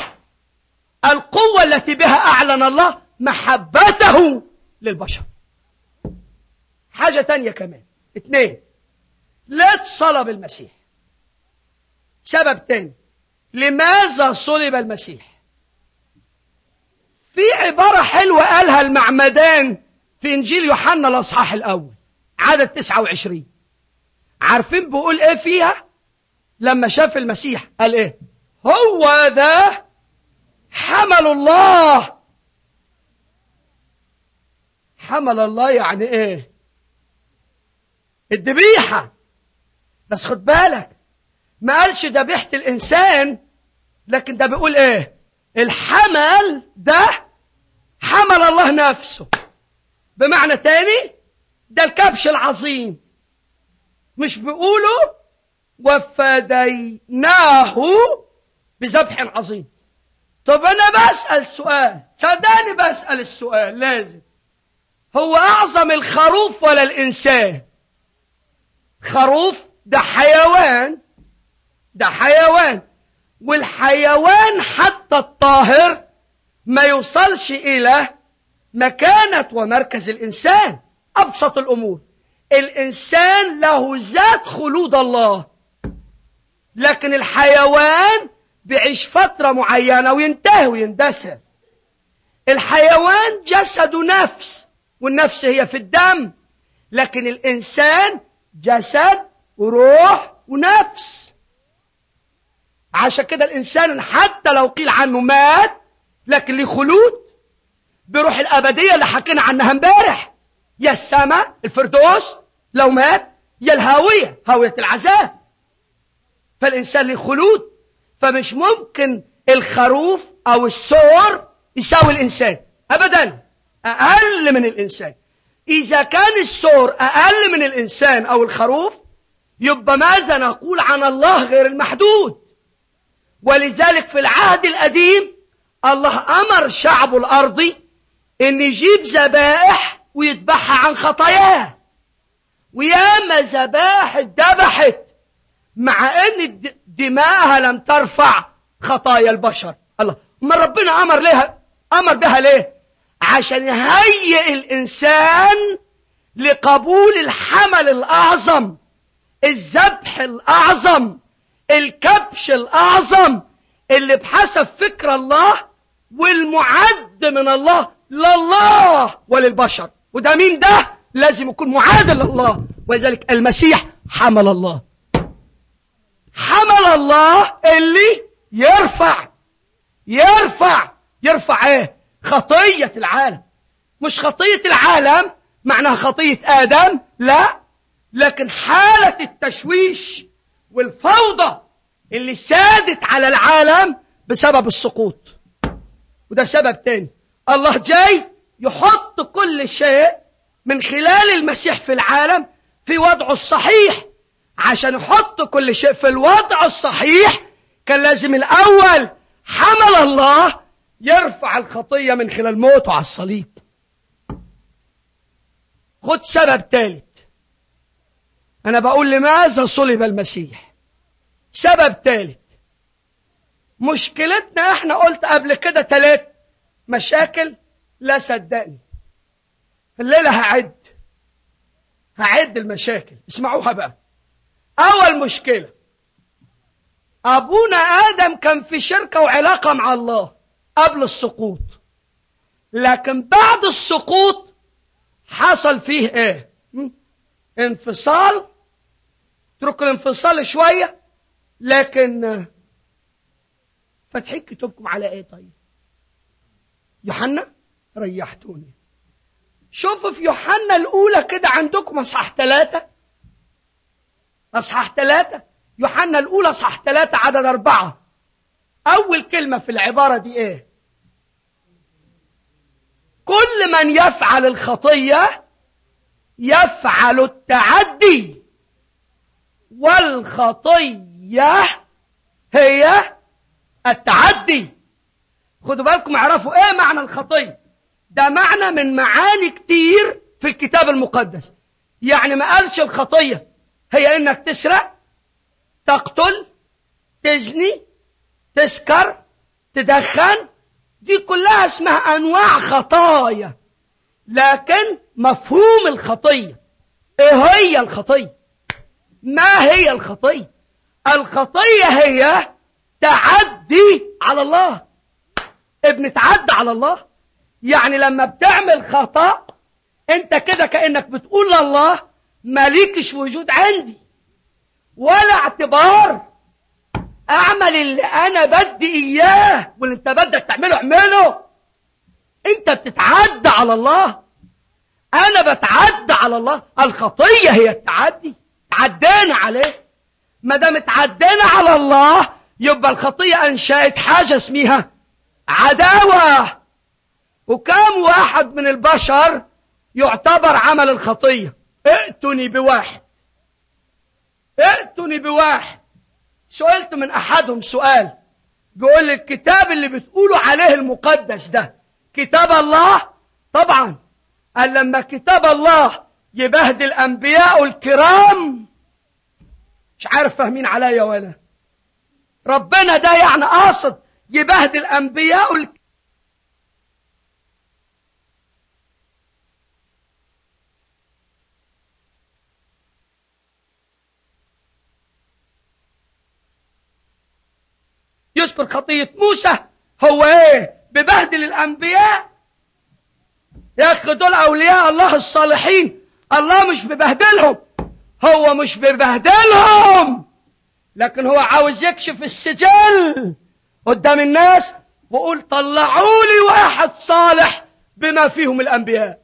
القوه التي بها اعلن الله محبته للبشر حاجه تانية كمان اثنين لا صلب المسيح سبب تاني لماذا صلب المسيح في عبارة حلوة قالها المعمدان في إنجيل يوحنا الأصحاح الأول عدد 29 عارفين بيقول إيه فيها لما شاف المسيح قال إيه هو ذا حمل الله حمل الله يعني إيه الذبيحة بس خد بالك ما قالش ذبيحة الإنسان لكن ده بيقول إيه الحمل ده حمل الله نفسه بمعنى تاني ده الكبش العظيم مش بيقولوا وفديناه بذبح عظيم طب انا بسأل سؤال صدقني بسأل السؤال لازم هو اعظم الخروف ولا الانسان خروف ده حيوان ده حيوان والحيوان حتى الطاهر ما يوصلش الى مكانة ومركز الانسان ابسط الامور الانسان له ذات خلود الله لكن الحيوان بيعيش فترة معينة وينتهي ويندثر الحيوان جسد نفس والنفس هي في الدم لكن الإنسان جسد وروح ونفس عشان كده الإنسان حتى لو قيل عنه مات لكن ليه خلود بروح الأبدية اللي حكينا عنها امبارح يا السماء الفردوس لو مات يا الهاوية هاوية العذاب فالإنسان له خلود فمش ممكن الخروف أو الثور يساوي الإنسان أبدا أقل من الإنسان إذا كان الثور أقل من الإنسان أو الخروف يبقى ماذا نقول عن الله غير المحدود ولذلك في العهد القديم الله أمر شعبه الأرضي إن يجيب ذبائح ويذبحها عن خطاياه وياما ذبائح اتذبحت مع ان دماءها لم ترفع خطايا البشر الله ما ربنا امر لها امر بها ليه عشان يهيئ الانسان لقبول الحمل الاعظم الذبح الاعظم الكبش الاعظم اللي بحسب فكر الله والمعد من الله لله وللبشر وده مين ده لازم يكون معادل لله ولذلك المسيح حمل الله حمل الله اللي يرفع يرفع يرفع ايه خطية العالم مش خطية العالم معناها خطية آدم لا لكن حالة التشويش والفوضى اللي سادت على العالم بسبب السقوط وده سبب تاني الله جاي يحط كل شيء من خلال المسيح في العالم في وضعه الصحيح عشان يحط كل شيء في الوضع الصحيح كان لازم الأول حمل الله يرفع الخطية من خلال موته على الصليب خد سبب ثالث أنا بقول لماذا صلب المسيح سبب ثالث مشكلتنا احنا قلت قبل كده ثلاث مشاكل لا صدقني الليلة هعد هعد المشاكل اسمعوها بقى أول مشكلة أبونا آدم كان في شركة وعلاقة مع الله قبل السقوط لكن بعد السقوط حصل فيه ايه انفصال اتركوا الانفصال شوية لكن فاتحين كتبكم على ايه طيب يوحنا ريحتوني شوفوا في يوحنا الأولى كده عندكم أصحاح ثلاثة أصحاح ثلاثة يوحنا الأولى أصحاح ثلاثة عدد أربعة أول كلمة في العبارة دي إيه كل من يفعل الخطية يفعل التعدي والخطية هي التعدي خدوا بالكم اعرفوا ايه معنى الخطية ده معنى من معاني كتير في الكتاب المقدس يعني ما قالش الخطية هي انك تسرق تقتل تزني تسكر تدخن دي كلها اسمها انواع خطايا لكن مفهوم الخطية ايه هي الخطية ما هي الخطية الخطية هي تعدي على الله ابن تعدى على الله يعني لما بتعمل خطأ انت كده كأنك بتقول لله مالكش وجود عندي ولا اعتبار اعمل اللي انا بدي اياه واللي انت بدك تعمله اعمله انت بتتعدى على الله أنا بتعدى على الله الخطية هي التعدي تعدينا عليه ما دام اتعدينا على الله يبقى الخطية أنشأت حاجة اسمها عداوة وكم واحد من البشر يعتبر عمل الخطية ائتني بواحد ائتني بواحد سئلت من أحدهم سؤال بيقول لي الكتاب اللي بتقولوا عليه المقدس ده كتاب الله طبعا قال لما كتاب الله يبهدل الأنبياء الكرام مش عارف فاهمين عليا ولا ربنا ده يعني قاصد يبهدل الأنبياء الكرام يذكر خطية موسى هو ايه ببهدل الانبياء يا اخي دول اولياء الله الصالحين الله مش ببهدلهم هو مش ببهدلهم لكن هو عاوز يكشف السجل قدام الناس وقول طلعوا لي واحد صالح بما فيهم الانبياء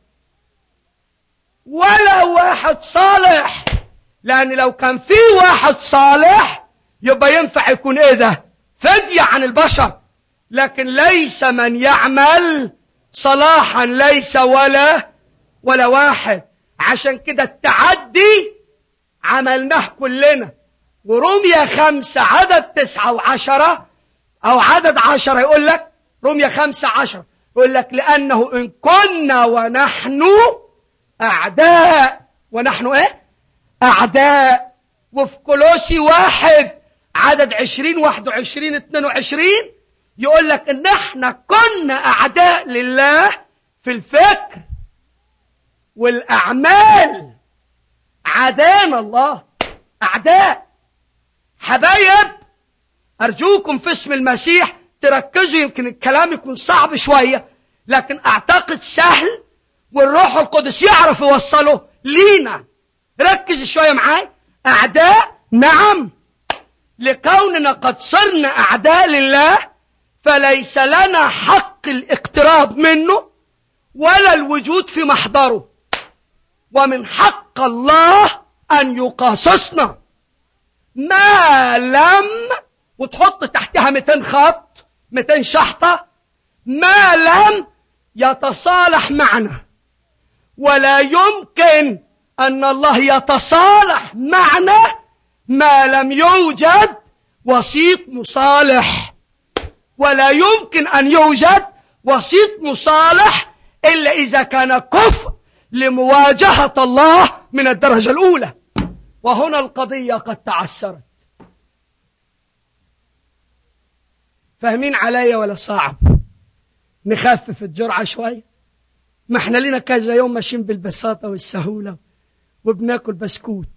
ولا واحد صالح لان لو كان في واحد صالح يبقى ينفع يكون ايه ده فدية عن البشر لكن ليس من يعمل صلاحا ليس ولا ولا واحد عشان كده التعدي عملناه كلنا ورمية خمسة عدد تسعة وعشرة أو عدد عشرة يقول لك رمية خمسة عشرة يقول لك لأنه إن كنا ونحن أعداء ونحن إيه؟ أعداء وفي كولوسي واحد عدد عشرين واحد وعشرين اتنين وعشرين يقول لك ان احنا كنا اعداء لله في الفكر والاعمال عدانا الله اعداء حبايب ارجوكم في اسم المسيح تركزوا يمكن الكلام يكون صعب شوية لكن اعتقد سهل والروح القدس يعرف يوصله لينا ركز شوية معاي اعداء نعم لكوننا قد صرنا أعداء لله فليس لنا حق الاقتراب منه ولا الوجود في محضره ومن حق الله أن يقاصصنا ما لم وتحط تحتها 200 خط 200 شحطة ما لم يتصالح معنا ولا يمكن أن الله يتصالح معنا ما لم يوجد وسيط مصالح ولا يمكن أن يوجد وسيط مصالح إلا إذا كان كفء لمواجهة الله من الدرجة الأولى وهنا القضية قد تعسرت فاهمين علي ولا صعب نخفف الجرعة شوية ما احنا لنا كذا يوم ماشيين بالبساطة والسهولة وبناكل بسكوت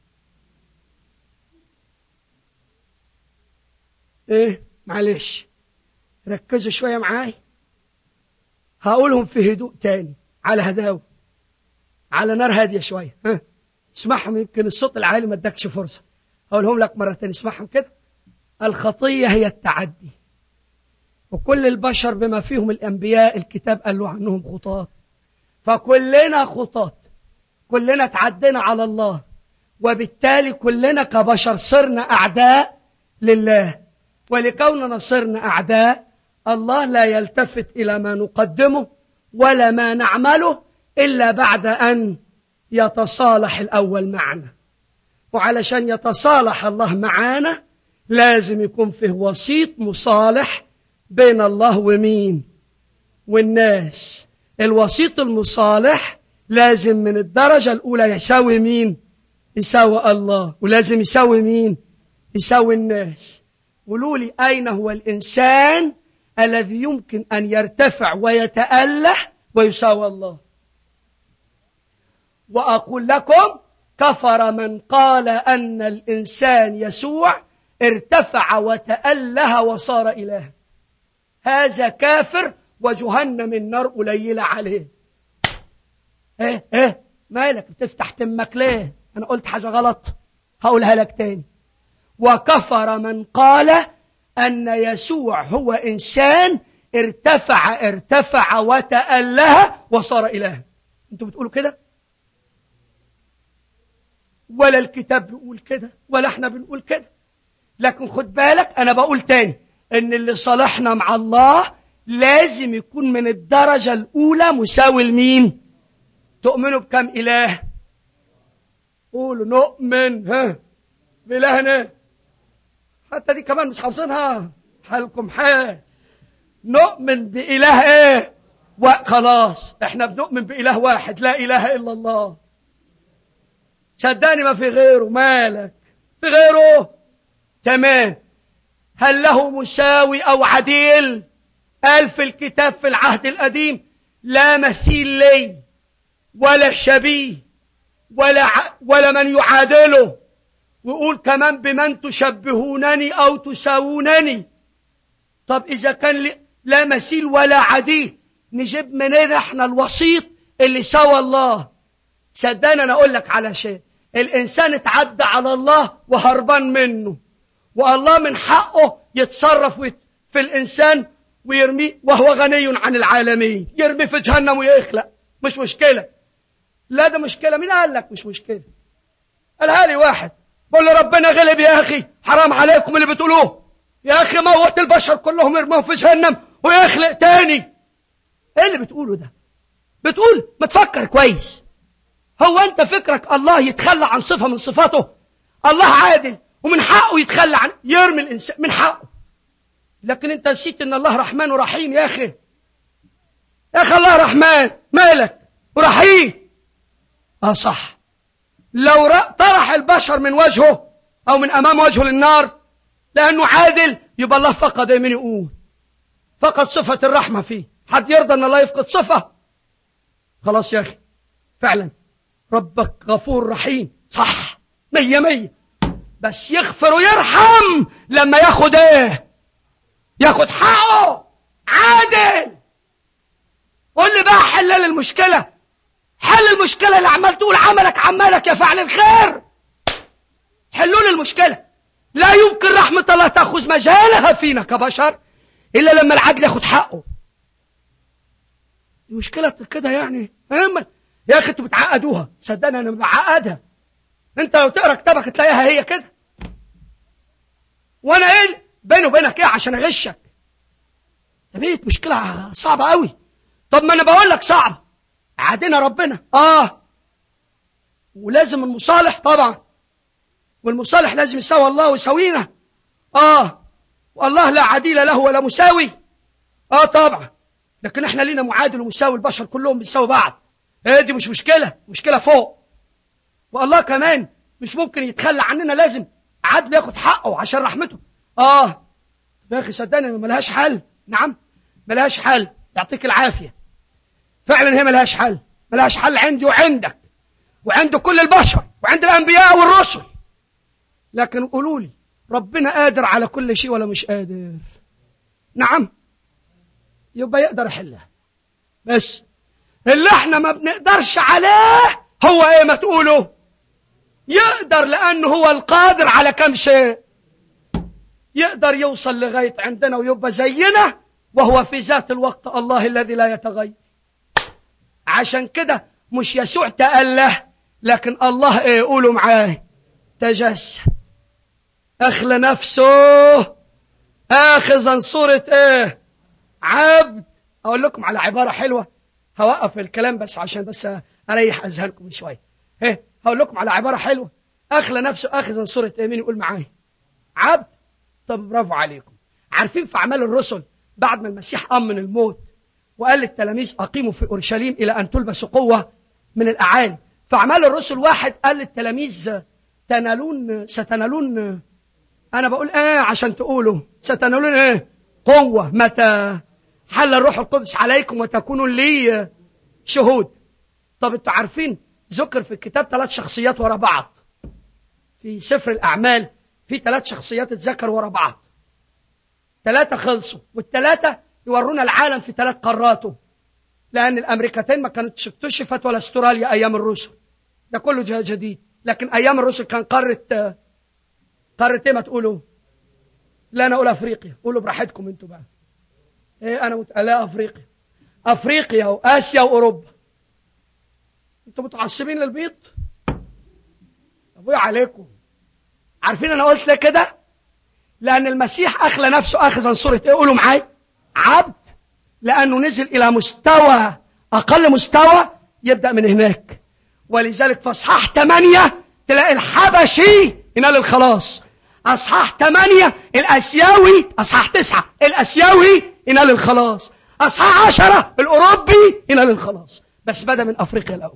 ايه معلش ركزوا شوية معاي هقولهم في هدوء تاني على هداوة على نار هادية شوية ها اسمعهم يمكن الصوت العالي ما ادكش فرصة هقولهم لك مرة تانية اسمعهم كده الخطية هي التعدي وكل البشر بما فيهم الأنبياء الكتاب قال له عنهم خطاة فكلنا خطاة كلنا تعدينا على الله وبالتالي كلنا كبشر صرنا أعداء لله ولكوننا صرنا أعداء الله لا يلتفت إلى ما نقدمه ولا ما نعمله إلا بعد أن يتصالح الأول معنا وعلشان يتصالح الله معانا لازم يكون فيه وسيط مصالح بين الله ومين والناس الوسيط المصالح لازم من الدرجة الأولى يساوي مين يساوي الله ولازم يساوي مين يساوي الناس قولوا لي أين هو الإنسان الذي يمكن أن يرتفع ويتأله ويساوي الله وأقول لكم كفر من قال أن الإنسان يسوع ارتفع وتأله وصار إله هذا كافر وجهنم النار قليلة عليه ايه ايه مالك بتفتح تمك ليه انا قلت حاجة غلط هقولها لك تاني وكفر من قال أن يسوع هو إنسان ارتفع ارتفع وتأله وصار إله انتوا بتقولوا كده ولا الكتاب بيقول كده ولا احنا بنقول كده لكن خد بالك انا بقول تاني ان اللي صالحنا مع الله لازم يكون من الدرجة الاولى مساوي لمين تؤمنوا بكم اله قولوا نؤمن ها بإلهنا حتى دي كمان مش حافظينها حالكم حال نؤمن بإله ايه وخلاص احنا بنؤمن بإله واحد لا إله إلا الله صدقني ما في غيره مالك في غيره تمام هل له مساوي أو عديل قال في الكتاب في العهد القديم لا مثيل لي ولا شبيه ولا ع... ولا من يعادله ويقول كمان بمن تشبهونني أو تساوونني طب إذا كان لي... لا مثيل ولا عديل نجيب منين احنا الوسيط اللي سوى الله صدقني انا اقول لك على شيء الانسان اتعدى على الله وهربان منه والله من حقه يتصرف في الانسان ويرميه وهو غني عن العالمين يرمي في جهنم ويخلق مش مشكلة لا ده مشكلة مين قال لك مش مشكلة قالها لي واحد بقول له ربنا غلب يا اخي حرام عليكم اللي بتقولوه يا اخي موت البشر كلهم يرموهم في جهنم ويخلق تاني ايه اللي بتقوله ده بتقول ما تفكر كويس هو انت فكرك الله يتخلى عن صفة من صفاته الله عادل ومن حقه يتخلى عن يرمي الانسان من حقه لكن انت نسيت ان الله رحمن ورحيم يا اخي يا اخي الله رحمن مالك ورحيم اه صح لو طرح البشر من وجهه او من امام وجهه للنار لانه عادل يبقى الله فقد من يقول فقد صفة الرحمة فيه حد يرضى ان الله يفقد صفة خلاص يا اخي فعلا ربك غفور رحيم صح مية مية بس يغفر ويرحم لما ياخد ايه ياخد حقه عادل قول لي بقى حل المشكلة حل المشكلة اللي عمال تقول عملك عمالك يا فعل الخير حلوا لي المشكلة لا يمكن رحمة الله تأخذ مجالها فينا كبشر إلا لما العدل ياخد حقه المشكلة كده يعني أما يا أخي أنتوا بتعقدوها صدقني أنا بعقدها أنت لو تقرأ كتابك تلاقيها هي كده وأنا إيه بيني وبينك إيه عشان أغشك ده بقت مشكلة صعبة قوي طب ما أنا بقول لك صعب عادنا ربنا آه ولازم المصالح طبعا والمصالح لازم يساوي الله ويساوينا آه والله لا عديل له ولا مساوي آه طبعا لكن احنا لينا معادل ومساوي البشر كلهم بيساوي بعض ايه دي مش مشكلة مشكلة فوق والله كمان مش ممكن يتخلى عننا لازم عدل ياخد حقه عشان رحمته اه يا اخي صدقني ملهاش حل نعم ملهاش حل يعطيك العافية فعلا هي ملهاش حل ملهاش حل عندي وعندك وعند كل البشر وعند الأنبياء والرسل لكن قولوا لي ربنا قادر على كل شيء ولا مش قادر نعم يبقى يقدر يحلها بس اللي احنا ما بنقدرش عليه هو ايه ما تقولوا يقدر لانه هو القادر على كم شيء يقدر يوصل لغاية عندنا ويبقى زينا وهو في ذات الوقت الله الذي لا يتغير عشان كده مش يسوع تأله لكن الله ايه قولوا معاه تجسد أخلى نفسه آخذا صورة ايه عبد أقول لكم على عبارة حلوة هوقف الكلام بس عشان بس أريح أذهانكم شوية ايه هقول لكم على عبارة حلوة أخلى نفسه آخذا صورة ايه مين يقول معايا عبد طب برافو عليكم عارفين في أعمال الرسل بعد ما المسيح قام من الموت وقال للتلاميذ أقيموا في أورشليم إلى أن تلبسوا قوة من الأعالي فأعمال الرسل واحد قال للتلاميذ تنالون ستنالون أنا بقول إيه عشان تقولوا ستنالون إيه قوة متى حل الروح القدس عليكم وتكونوا لي شهود طب انتوا عارفين ذكر في الكتاب ثلاث شخصيات ورا بعض في سفر الأعمال في ثلاث شخصيات اتذكر ورا بعض ثلاثة خلصوا والثلاثة يورونا العالم في ثلاث قاراته لأن الأمريكتين ما كانتش اكتشفت ولا استراليا أيام الرسل ده كله جديد لكن أيام الرسل كان قارة قارة إيه ما تقولوا لا أنا أقول أفريقيا قولوا براحتكم أنتوا بقى إيه أنا مت... لا أفريقيا أفريقيا وآسيا وأوروبا انتوا متعصبين للبيض ابويا عليكم عارفين انا قلت ليه كده لان المسيح اخلى نفسه اخذا صوره ايه قولوا معايا عبد لانه نزل الى مستوى اقل مستوى يبدا من هناك ولذلك في اصحاح 8 تلاقي الحبشي ينال الخلاص اصحاح 8 الاسيوي اصحاح 9 الاسيوي ينال الخلاص اصحاح 10 الاوروبي ينال الخلاص بس بدا من افريقيا الاول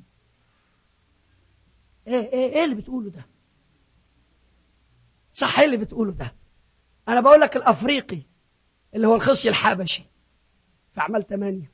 ايه ايه ايه اللي بتقوله ده صح ايه اللي بتقوله ده انا بقول لك الافريقي اللي هو الخصي الحبشي في اعمال 8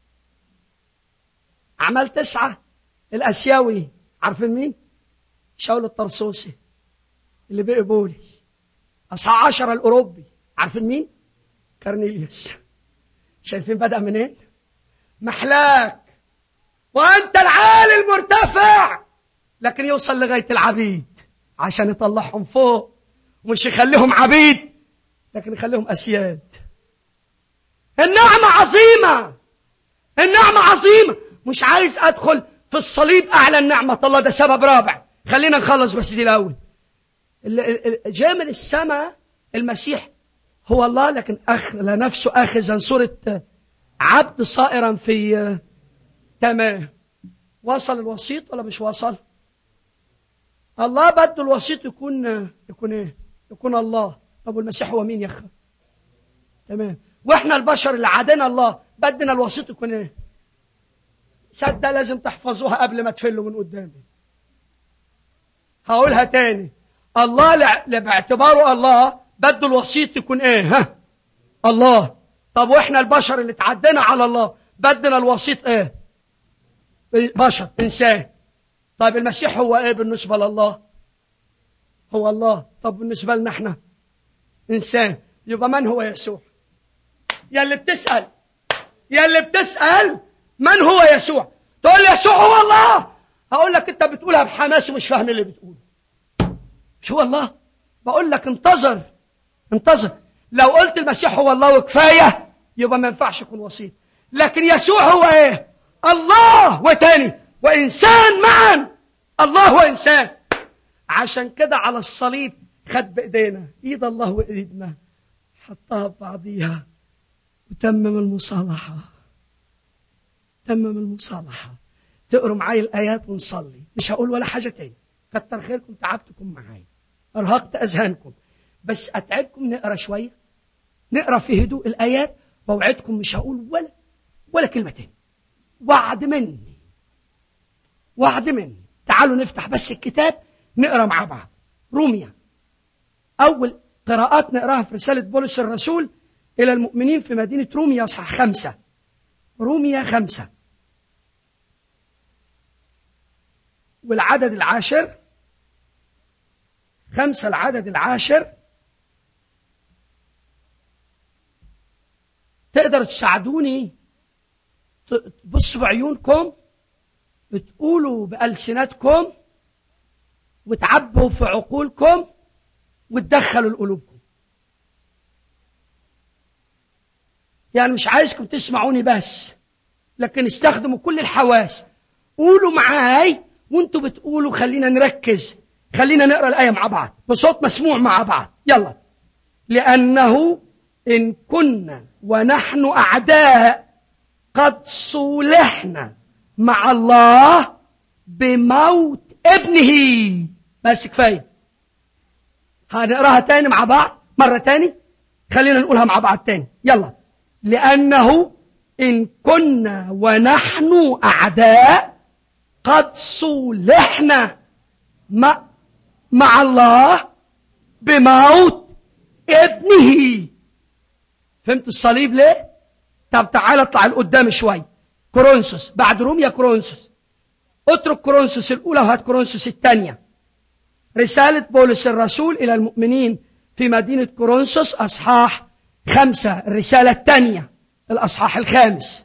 اعمال 9 الاسيوي عارفين مين شاول الطرسوسي اللي بقي بولس اصحاح 10 الاوروبي عارفين مين كارنيليوس شايفين بدا منين محلاك وانت العالي المرتفع لكن يوصل لغايه العبيد عشان يطلعهم فوق ومش يخليهم عبيد لكن يخليهم اسياد النعمه عظيمه النعمه عظيمه مش عايز ادخل في الصليب اعلن نعمه الله ده سبب رابع خلينا نخلص بس دي الاول جاء من السماء المسيح هو الله لكن أخذ نفسه اخذا صوره عبد صائرا في تمام وصل الوسيط ولا مش وصل الله بده الوسيط يكون يكون ايه يكون الله طب والمسيح هو مين يا اخي تمام واحنا البشر اللي عادنا الله بدنا الوسيط يكون ايه صدق لازم تحفظوها قبل ما تفلوا من قدامي هقولها تاني الله ل... باعتباره الله بده الوسيط يكون ايه ها الله طب واحنا البشر اللي تعدينا على الله بدنا الوسيط ايه بشر انسان طيب المسيح هو ايه بالنسبه لله هو الله طب بالنسبه لنا احنا انسان يبقى من هو يسوع يا اللي بتسال يا اللي بتسال من هو يسوع تقول يسوع هو الله هقول لك انت بتقولها بحماس ومش فاهم اللي بتقوله مش هو الله بقول لك انتظر انتظر لو قلت المسيح هو الله وكفايه يبقى ما ينفعش يكون وسيط لكن يسوع هو ايه الله وتاني وانسان معا الله وانسان عشان كده على الصليب خد بايدينا ايد الله وايدنا حطها ببعضيها وتمم المصالحه تمم المصالحه تقروا معايا الايات ونصلي مش هقول ولا حاجه تاني كتر خيركم تعبتكم معايا ارهقت اذهانكم بس اتعبكم نقرا شويه نقرا في هدوء الايات واوعدكم مش هقول ولا ولا كلمه تاني وعد مني وعد مني تعالوا نفتح بس الكتاب نقرا مع بعض روميا اول قراءات نقراها في رساله بولس الرسول الى المؤمنين في مدينه روميا اصحاح خمسه روميا خمسه والعدد العاشر خمسة العدد العاشر تقدروا تساعدوني تبصوا بعيونكم بتقولوا بألسنتكم وتعبوا في عقولكم وتدخلوا لقلوبكم يعني مش عايزكم تسمعوني بس لكن استخدموا كل الحواس قولوا معاي وانتوا بتقولوا خلينا نركز خلينا نقرا الايه مع بعض بصوت مسموع مع بعض يلا لانه ان كنا ونحن اعداء قد صولحنا مع الله بموت ابنه بس كفايه هنقراها تاني مع بعض مره تاني خلينا نقولها مع بعض تاني يلا لانه ان كنا ونحن اعداء قد صولحنا مع, مع الله بموت ابنه فهمت الصليب ليه طب تعال اطلع لقدام شوي كورنثوس بعد روميا كورنثوس اترك كورنثوس الاولى وهات كورنثوس الثانيه رساله بولس الرسول الى المؤمنين في مدينه كورنثوس اصحاح خمسه الرساله الثانيه الاصحاح الخامس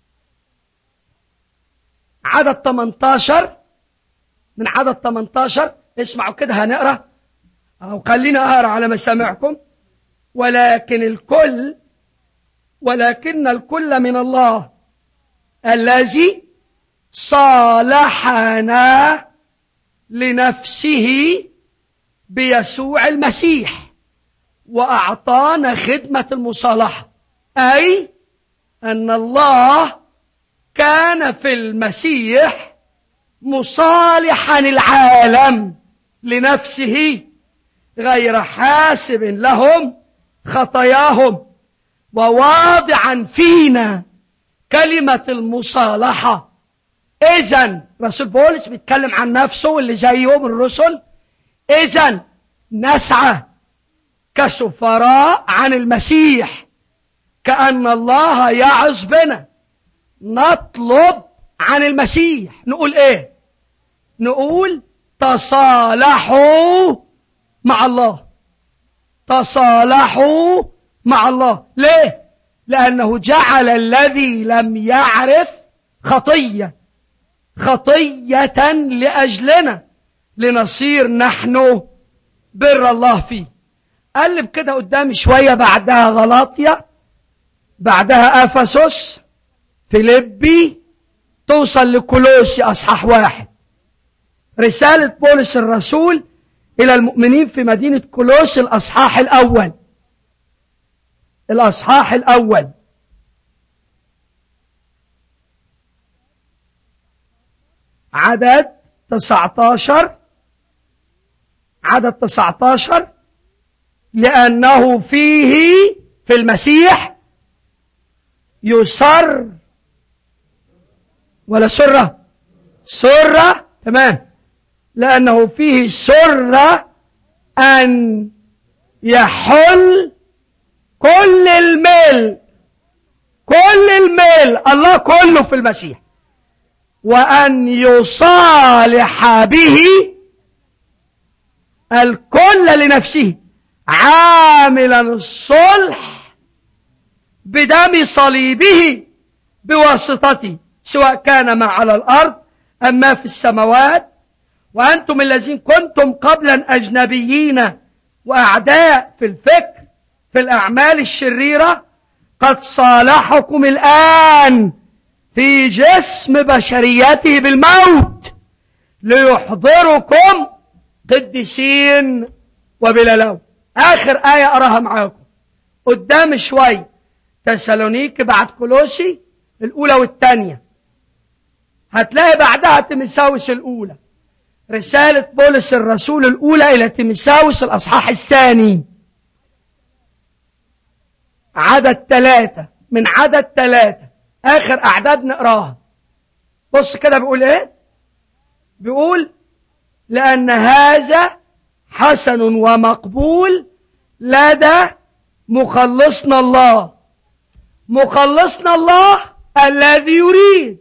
عدد 18 من عدد 18 اسمعوا كده هنقرا او خلينا اقرا على مسامعكم ولكن الكل ولكن الكل من الله الذي صالحنا لنفسه بيسوع المسيح وأعطانا خدمة المصالحة أي أن الله كان في المسيح مصالحا العالم لنفسه غير حاسب لهم خطاياهم وواضعا فينا كلمة المصالحة إذا رسول بولس بيتكلم عن نفسه واللي زيه من الرسل إذا نسعى كسفراء عن المسيح كأن الله يعظ بنا نطلب عن المسيح نقول ايه نقول تصالحوا مع الله تصالحوا مع الله ليه لأنه جعل الذي لم يعرف خطية خطية لأجلنا لنصير نحن بر الله فيه قلب كده قدامي شوية بعدها غلاطيا بعدها أفسس فيليبي توصل لكولوسي أصحاح واحد رسالة بولس الرسول إلى المؤمنين في مدينة كولوس الأصحاح الأول الأصحاح الأول عدد 19 عدد 19 لأنه فيه في المسيح يسر ولا سرة سرة تمام لأنه فيه سرة أن يحل كل الميل كل الميل الله كله في المسيح وأن يصالح به الكل لنفسه عاملا الصلح بدم صليبه بواسطته سواء كان ما على الأرض أم ما في السماوات وأنتم الذين كنتم قبلا أجنبيين وأعداء في الفكر في الأعمال الشريرة قد صالحكم الآن في جسم بشريته بالموت ليحضركم قديسين وبلا لوم آخر آية أراها معاكم قدام شوي تسالونيك بعد كولوسي الأولى والثانية هتلاقي بعدها تمساوس الأولى رسالة بولس الرسول الأولى إلى تيمساوس الأصحاح الثاني عدد ثلاثة من عدد ثلاثة آخر أعداد نقراها بص كده بيقول إيه بيقول لأن هذا حسن ومقبول لدى مخلصنا الله مخلصنا الله الذي يريد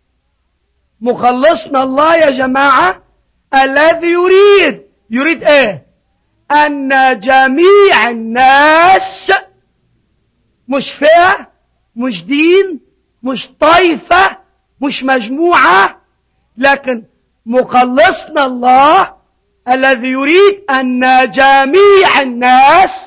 مخلصنا الله يا جماعة الذي يريد يريد ايه ان جميع الناس مش فئة مش دين مش طائفة مش مجموعة لكن مخلصنا الله الذي يريد أن جميع الناس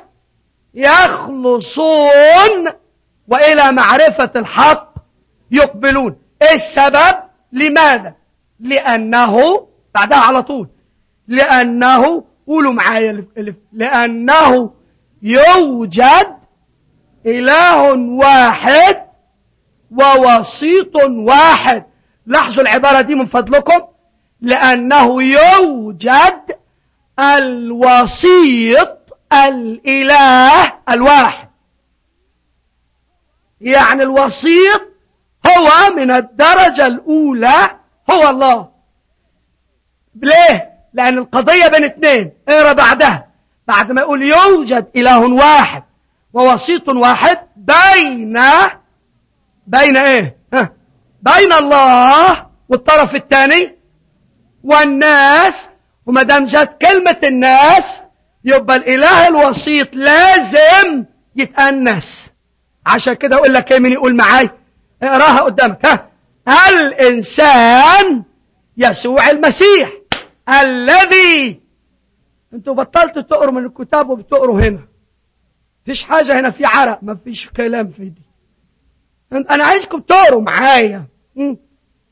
يخلصون وإلى معرفة الحق يقبلون إيه السبب لماذا لأنه بعدها على طول لأنه قولوا معايا لأنه يوجد إله واحد ووسيط واحد لاحظوا العبارة دي من فضلكم لأنه يوجد الوسيط الإله الواحد يعني الوسيط هو من الدرجة الأولى هو الله ليه لأن القضية بين اثنين اقرا بعدها بعد ما يقول يوجد إله واحد ووسيط واحد بين بين ايه ها بين الله والطرف الثاني والناس وما دام جت كلمة الناس يبقى الإله الوسيط لازم يتأنس عشان كده أقول لك ايه مين يقول معاي اقراها قدامك ها الإنسان يسوع المسيح الذي انتوا بطلتوا تقروا من الكتاب وبتقروا هنا فيش حاجة هنا في عرق ما فيش كلام في دي انا عايزكم تقروا معايا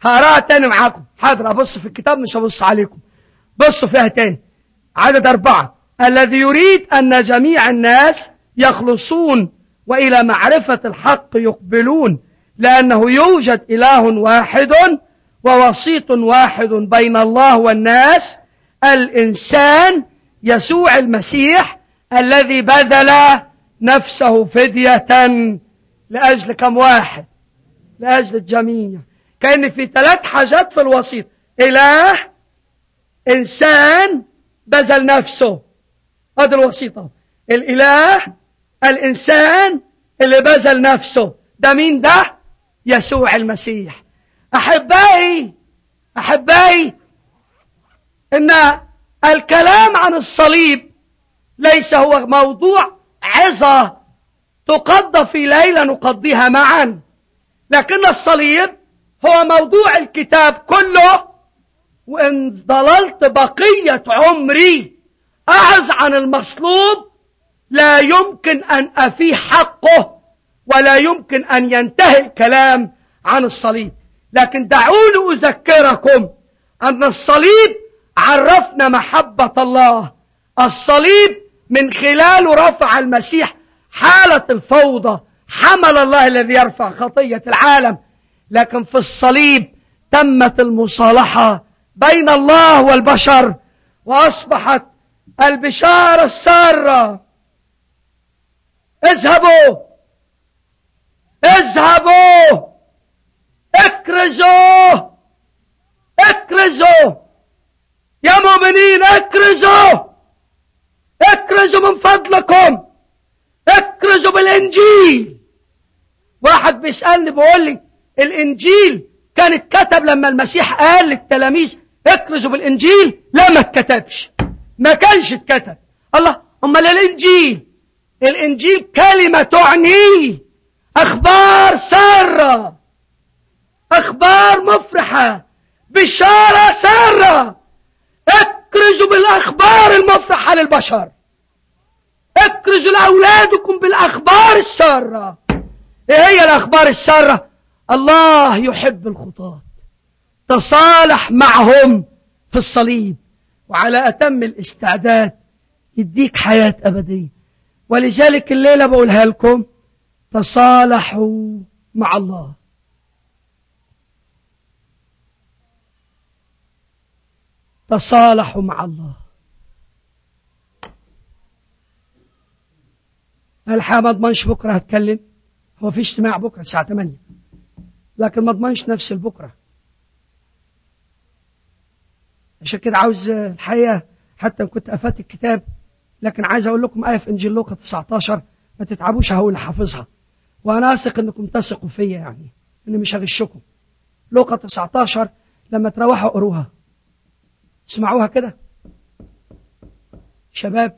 هقراها تاني معاكم حاضر ابص في الكتاب مش هبص عليكم بصوا فيها تاني عدد أربعة الذي يريد أن جميع الناس يخلصون وإلى معرفة الحق يقبلون لأنه يوجد إله واحد ووسيط واحد بين الله والناس الإنسان يسوع المسيح الذي بذل نفسه فدية لأجل كم واحد لأجل الجميع كأن في ثلاث حاجات في الوسيط إله إنسان بذل نفسه هذا الوسيطة الإله الإنسان اللي بذل نفسه ده مين ده يسوع المسيح أحبائي أحبائي إن الكلام عن الصليب ليس هو موضوع عظة تقضى في ليلة نقضيها معا لكن الصليب هو موضوع الكتاب كله وإن ضللت بقية عمري أعز عن المصلوب لا يمكن أن أفي حقه ولا يمكن أن ينتهي الكلام عن الصليب لكن دعوني أذكركم أن الصليب عرفنا محبة الله الصليب من خلاله رفع المسيح حالة الفوضى حمل الله الذي يرفع خطية العالم لكن في الصليب تمت المصالحة بين الله والبشر وأصبحت البشارة السارة اذهبوا اذهبوا اكرزوا اكرزوا يا مؤمنين اكرزوا اكرزوا من فضلكم اكرزوا بالانجيل واحد بيسألني بيقول لي الانجيل كان اتكتب لما المسيح قال للتلاميذ اكرزوا بالانجيل لا ما اتكتبش ما كانش اتكتب الله امال الانجيل الانجيل كلمة تعني اخبار سارة اخبار مفرحة بشارة سارة اكرزوا بالاخبار المفرحة للبشر اكرزوا لاولادكم بالاخبار السارة ايه هي الاخبار السارة الله يحب الخطاة تصالح معهم في الصليب وعلى أتم الاستعداد يديك حياة أبدية ولذلك الليلة بقولها لكم تصالحوا مع الله تصالحوا مع الله الحقيقة ما اضمنش بكرة هتكلم هو في اجتماع بكرة الساعة 8 لكن ما اضمنش نفس البكرة عشان كده عاوز الحقيقة حتى إن كنت قفلت الكتاب لكن عايز أقول لكم آية في إنجيل لوقا 19 ما تتعبوش هقول حافظها وأنا أثق إنكم تثقوا فيا يعني إني مش هغشكم لوقا 19 لما تروحوا قروها اسمعوها كده شباب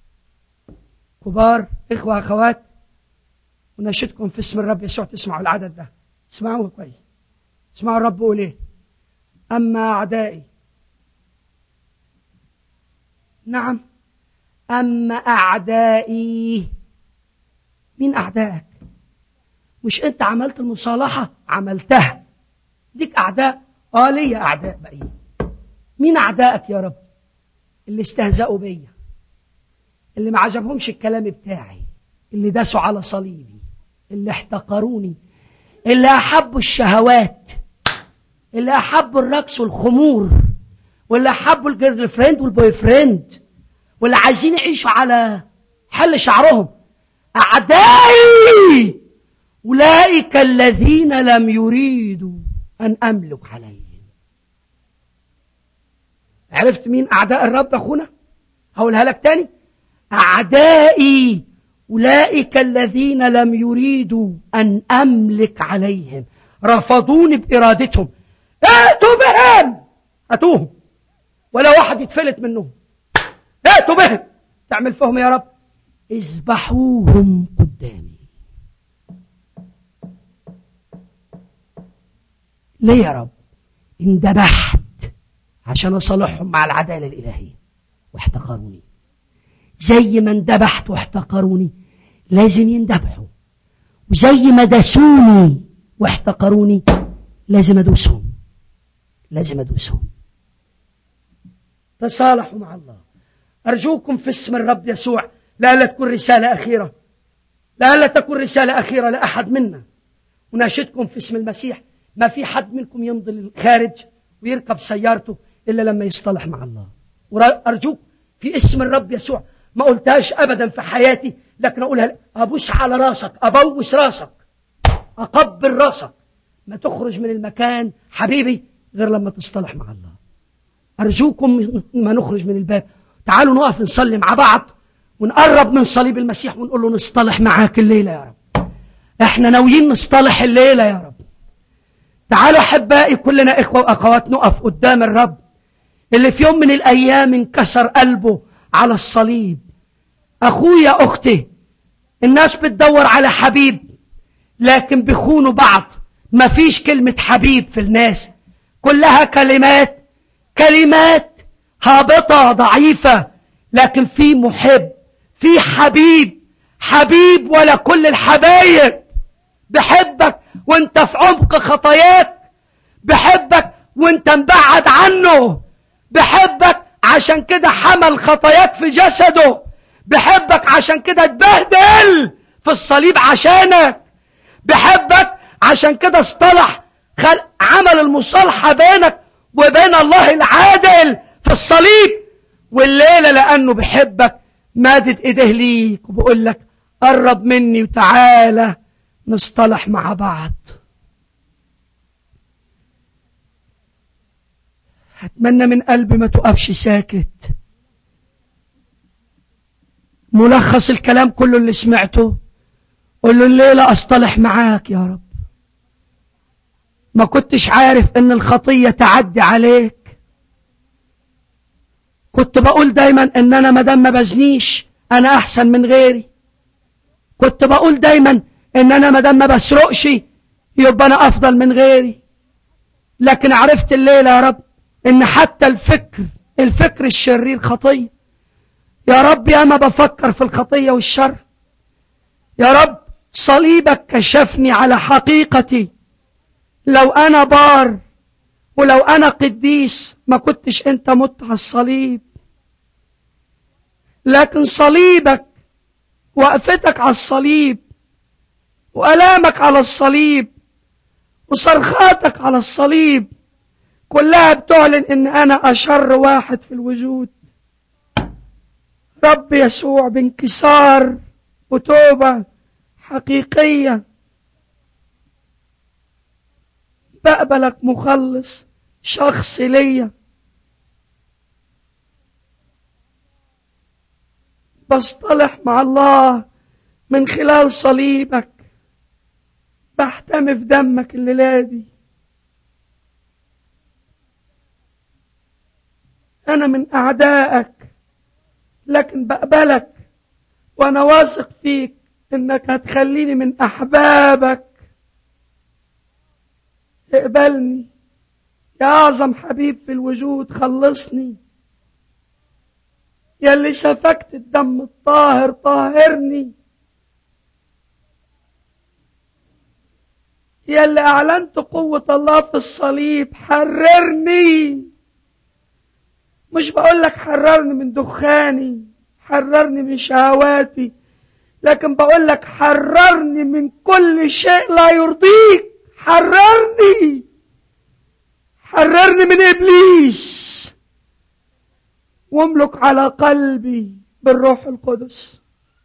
كبار إخوة أخوات ونشدكم في اسم الرب يسوع تسمعوا العدد ده اسمعوه كويس اسمعوا الرب يقول ايه أما أعدائي نعم أما أعدائي مين أعدائك مش أنت عملت المصالحة عملتها ليك أعداء آه ليا أعداء بقى مين أعدائك يا رب اللي استهزأوا بيا اللي ما عجبهمش الكلام بتاعي اللي داسوا على صليبي اللي احتقروني اللي أحبوا الشهوات اللي أحبوا الرقص والخمور واللي أحبوا الجيرل فريند والبوي فريند واللي عايزين يعيشوا على حل شعرهم أعدائي أولئك الذين لم يريدوا أن أملك عليهم عرفت مين أعداء الرب أخونا هقولها لك تاني أعدائي أولئك الذين لم يريدوا أن أملك عليهم رفضوني بإرادتهم ائتوا بهم أتوهم ولا واحد يتفلت منهم ائتوا بهم تعمل فيهم يا رب اذبحوهم قدامي ليه يا رب اندبحت عشان أصالحهم مع العدالة الإلهية واحتقروني زي ما اندبحت واحتقروني لازم يندبحوا وزي ما دسوني واحتقروني لازم ادوسهم لازم أدوسهم تصالحوا مع الله أرجوكم في اسم الرب يسوع لا تكون رسالة أخيرة لا تكون رسالة أخيرة لأحد منا وناشدكم في اسم المسيح ما في حد منكم يمضي للخارج ويركب سيارته إلا لما يصطلح مع الله وأرجوك في اسم الرب يسوع ما قلتهاش أبدا في حياتي لكن أقولها أبوس على راسك أبوس راسك أقبل راسك ما تخرج من المكان حبيبي غير لما تصطلح مع الله أرجوكم ما نخرج من الباب تعالوا نقف نصلي مع بعض ونقرب من صليب المسيح ونقول له نصطلح معاك الليلة يا رب احنا ناويين نصطلح الليلة يا رب تعالوا أحبائي كلنا إخوة وأخوات نقف قدام الرب اللي في يوم من الأيام انكسر قلبه على الصليب أخويا أختي الناس بتدور على حبيب لكن بيخونوا بعض ما فيش كلمة حبيب في الناس كلها كلمات كلمات هابطة ضعيفة لكن في محب في حبيب حبيب ولا كل الحبايب بحبك وانت في عمق خطاياك بحبك وانت مبعد عنه بحبك عشان كده حمل خطاياك في جسده بحبك عشان كده اتبهدل في الصليب عشانك بحبك عشان كده اصطلح خل... عمل المصالحة بينك وبين الله العادل في الصليب والليلة لأنه بحبك مادت ايديه ليك وبقول لك قرب مني وتعالى نصطلح مع بعض أتمنى من قلبي ما تقفش ساكت ملخص الكلام كله اللي سمعته قل له الليلة أصطلح معاك يا رب ما كنتش عارف ان الخطية تعدي عليك كنت بقول دايما ان انا مدام ما بزنيش انا احسن من غيري كنت بقول دايما ان انا مدام ما بسرقش يبقى انا افضل من غيري لكن عرفت الليلة يا رب ان حتى الفكر الفكر الشرير خطية يا رب يا ما بفكر في الخطية والشر يا رب صليبك كشفني على حقيقتي لو انا بار ولو انا قديس ما كنتش انت مت على الصليب لكن صليبك وقفتك على الصليب وألامك على الصليب وصرخاتك على الصليب كلها بتعلن ان انا اشر واحد في الوجود رب يسوع بانكسار وتوبة حقيقية بقبلك مخلص شخص ليا بصطلح مع الله من خلال صليبك بحتمي في دمك الليلة دي أنا من أعدائك لكن بقبلك وأنا واثق فيك إنك هتخليني من أحبابك اقبلني يا أعظم حبيب في الوجود خلصني يا اللي سفكت الدم الطاهر طاهرني يا اللي أعلنت قوة الله في الصليب حررني مش بقول لك حررني من دخاني حررني من شهواتي لكن بقول لك حررني من كل شيء لا يرضيك حررني حررني من إبليس واملك على قلبي بالروح القدس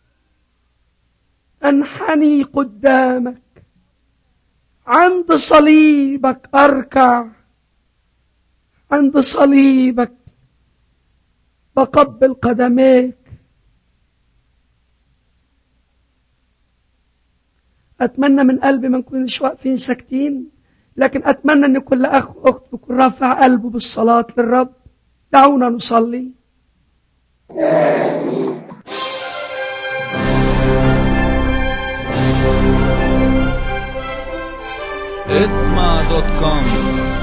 انحني قدامك عند صليبك اركع عند صليبك بقبل قدميك أتمنى من قلبي ما نكونش واقفين ساكتين لكن أتمنى أن كل أخ وأخت يكون رافع قلبه بالصلاة للرب دعونا نصلي اسمع دوت كوم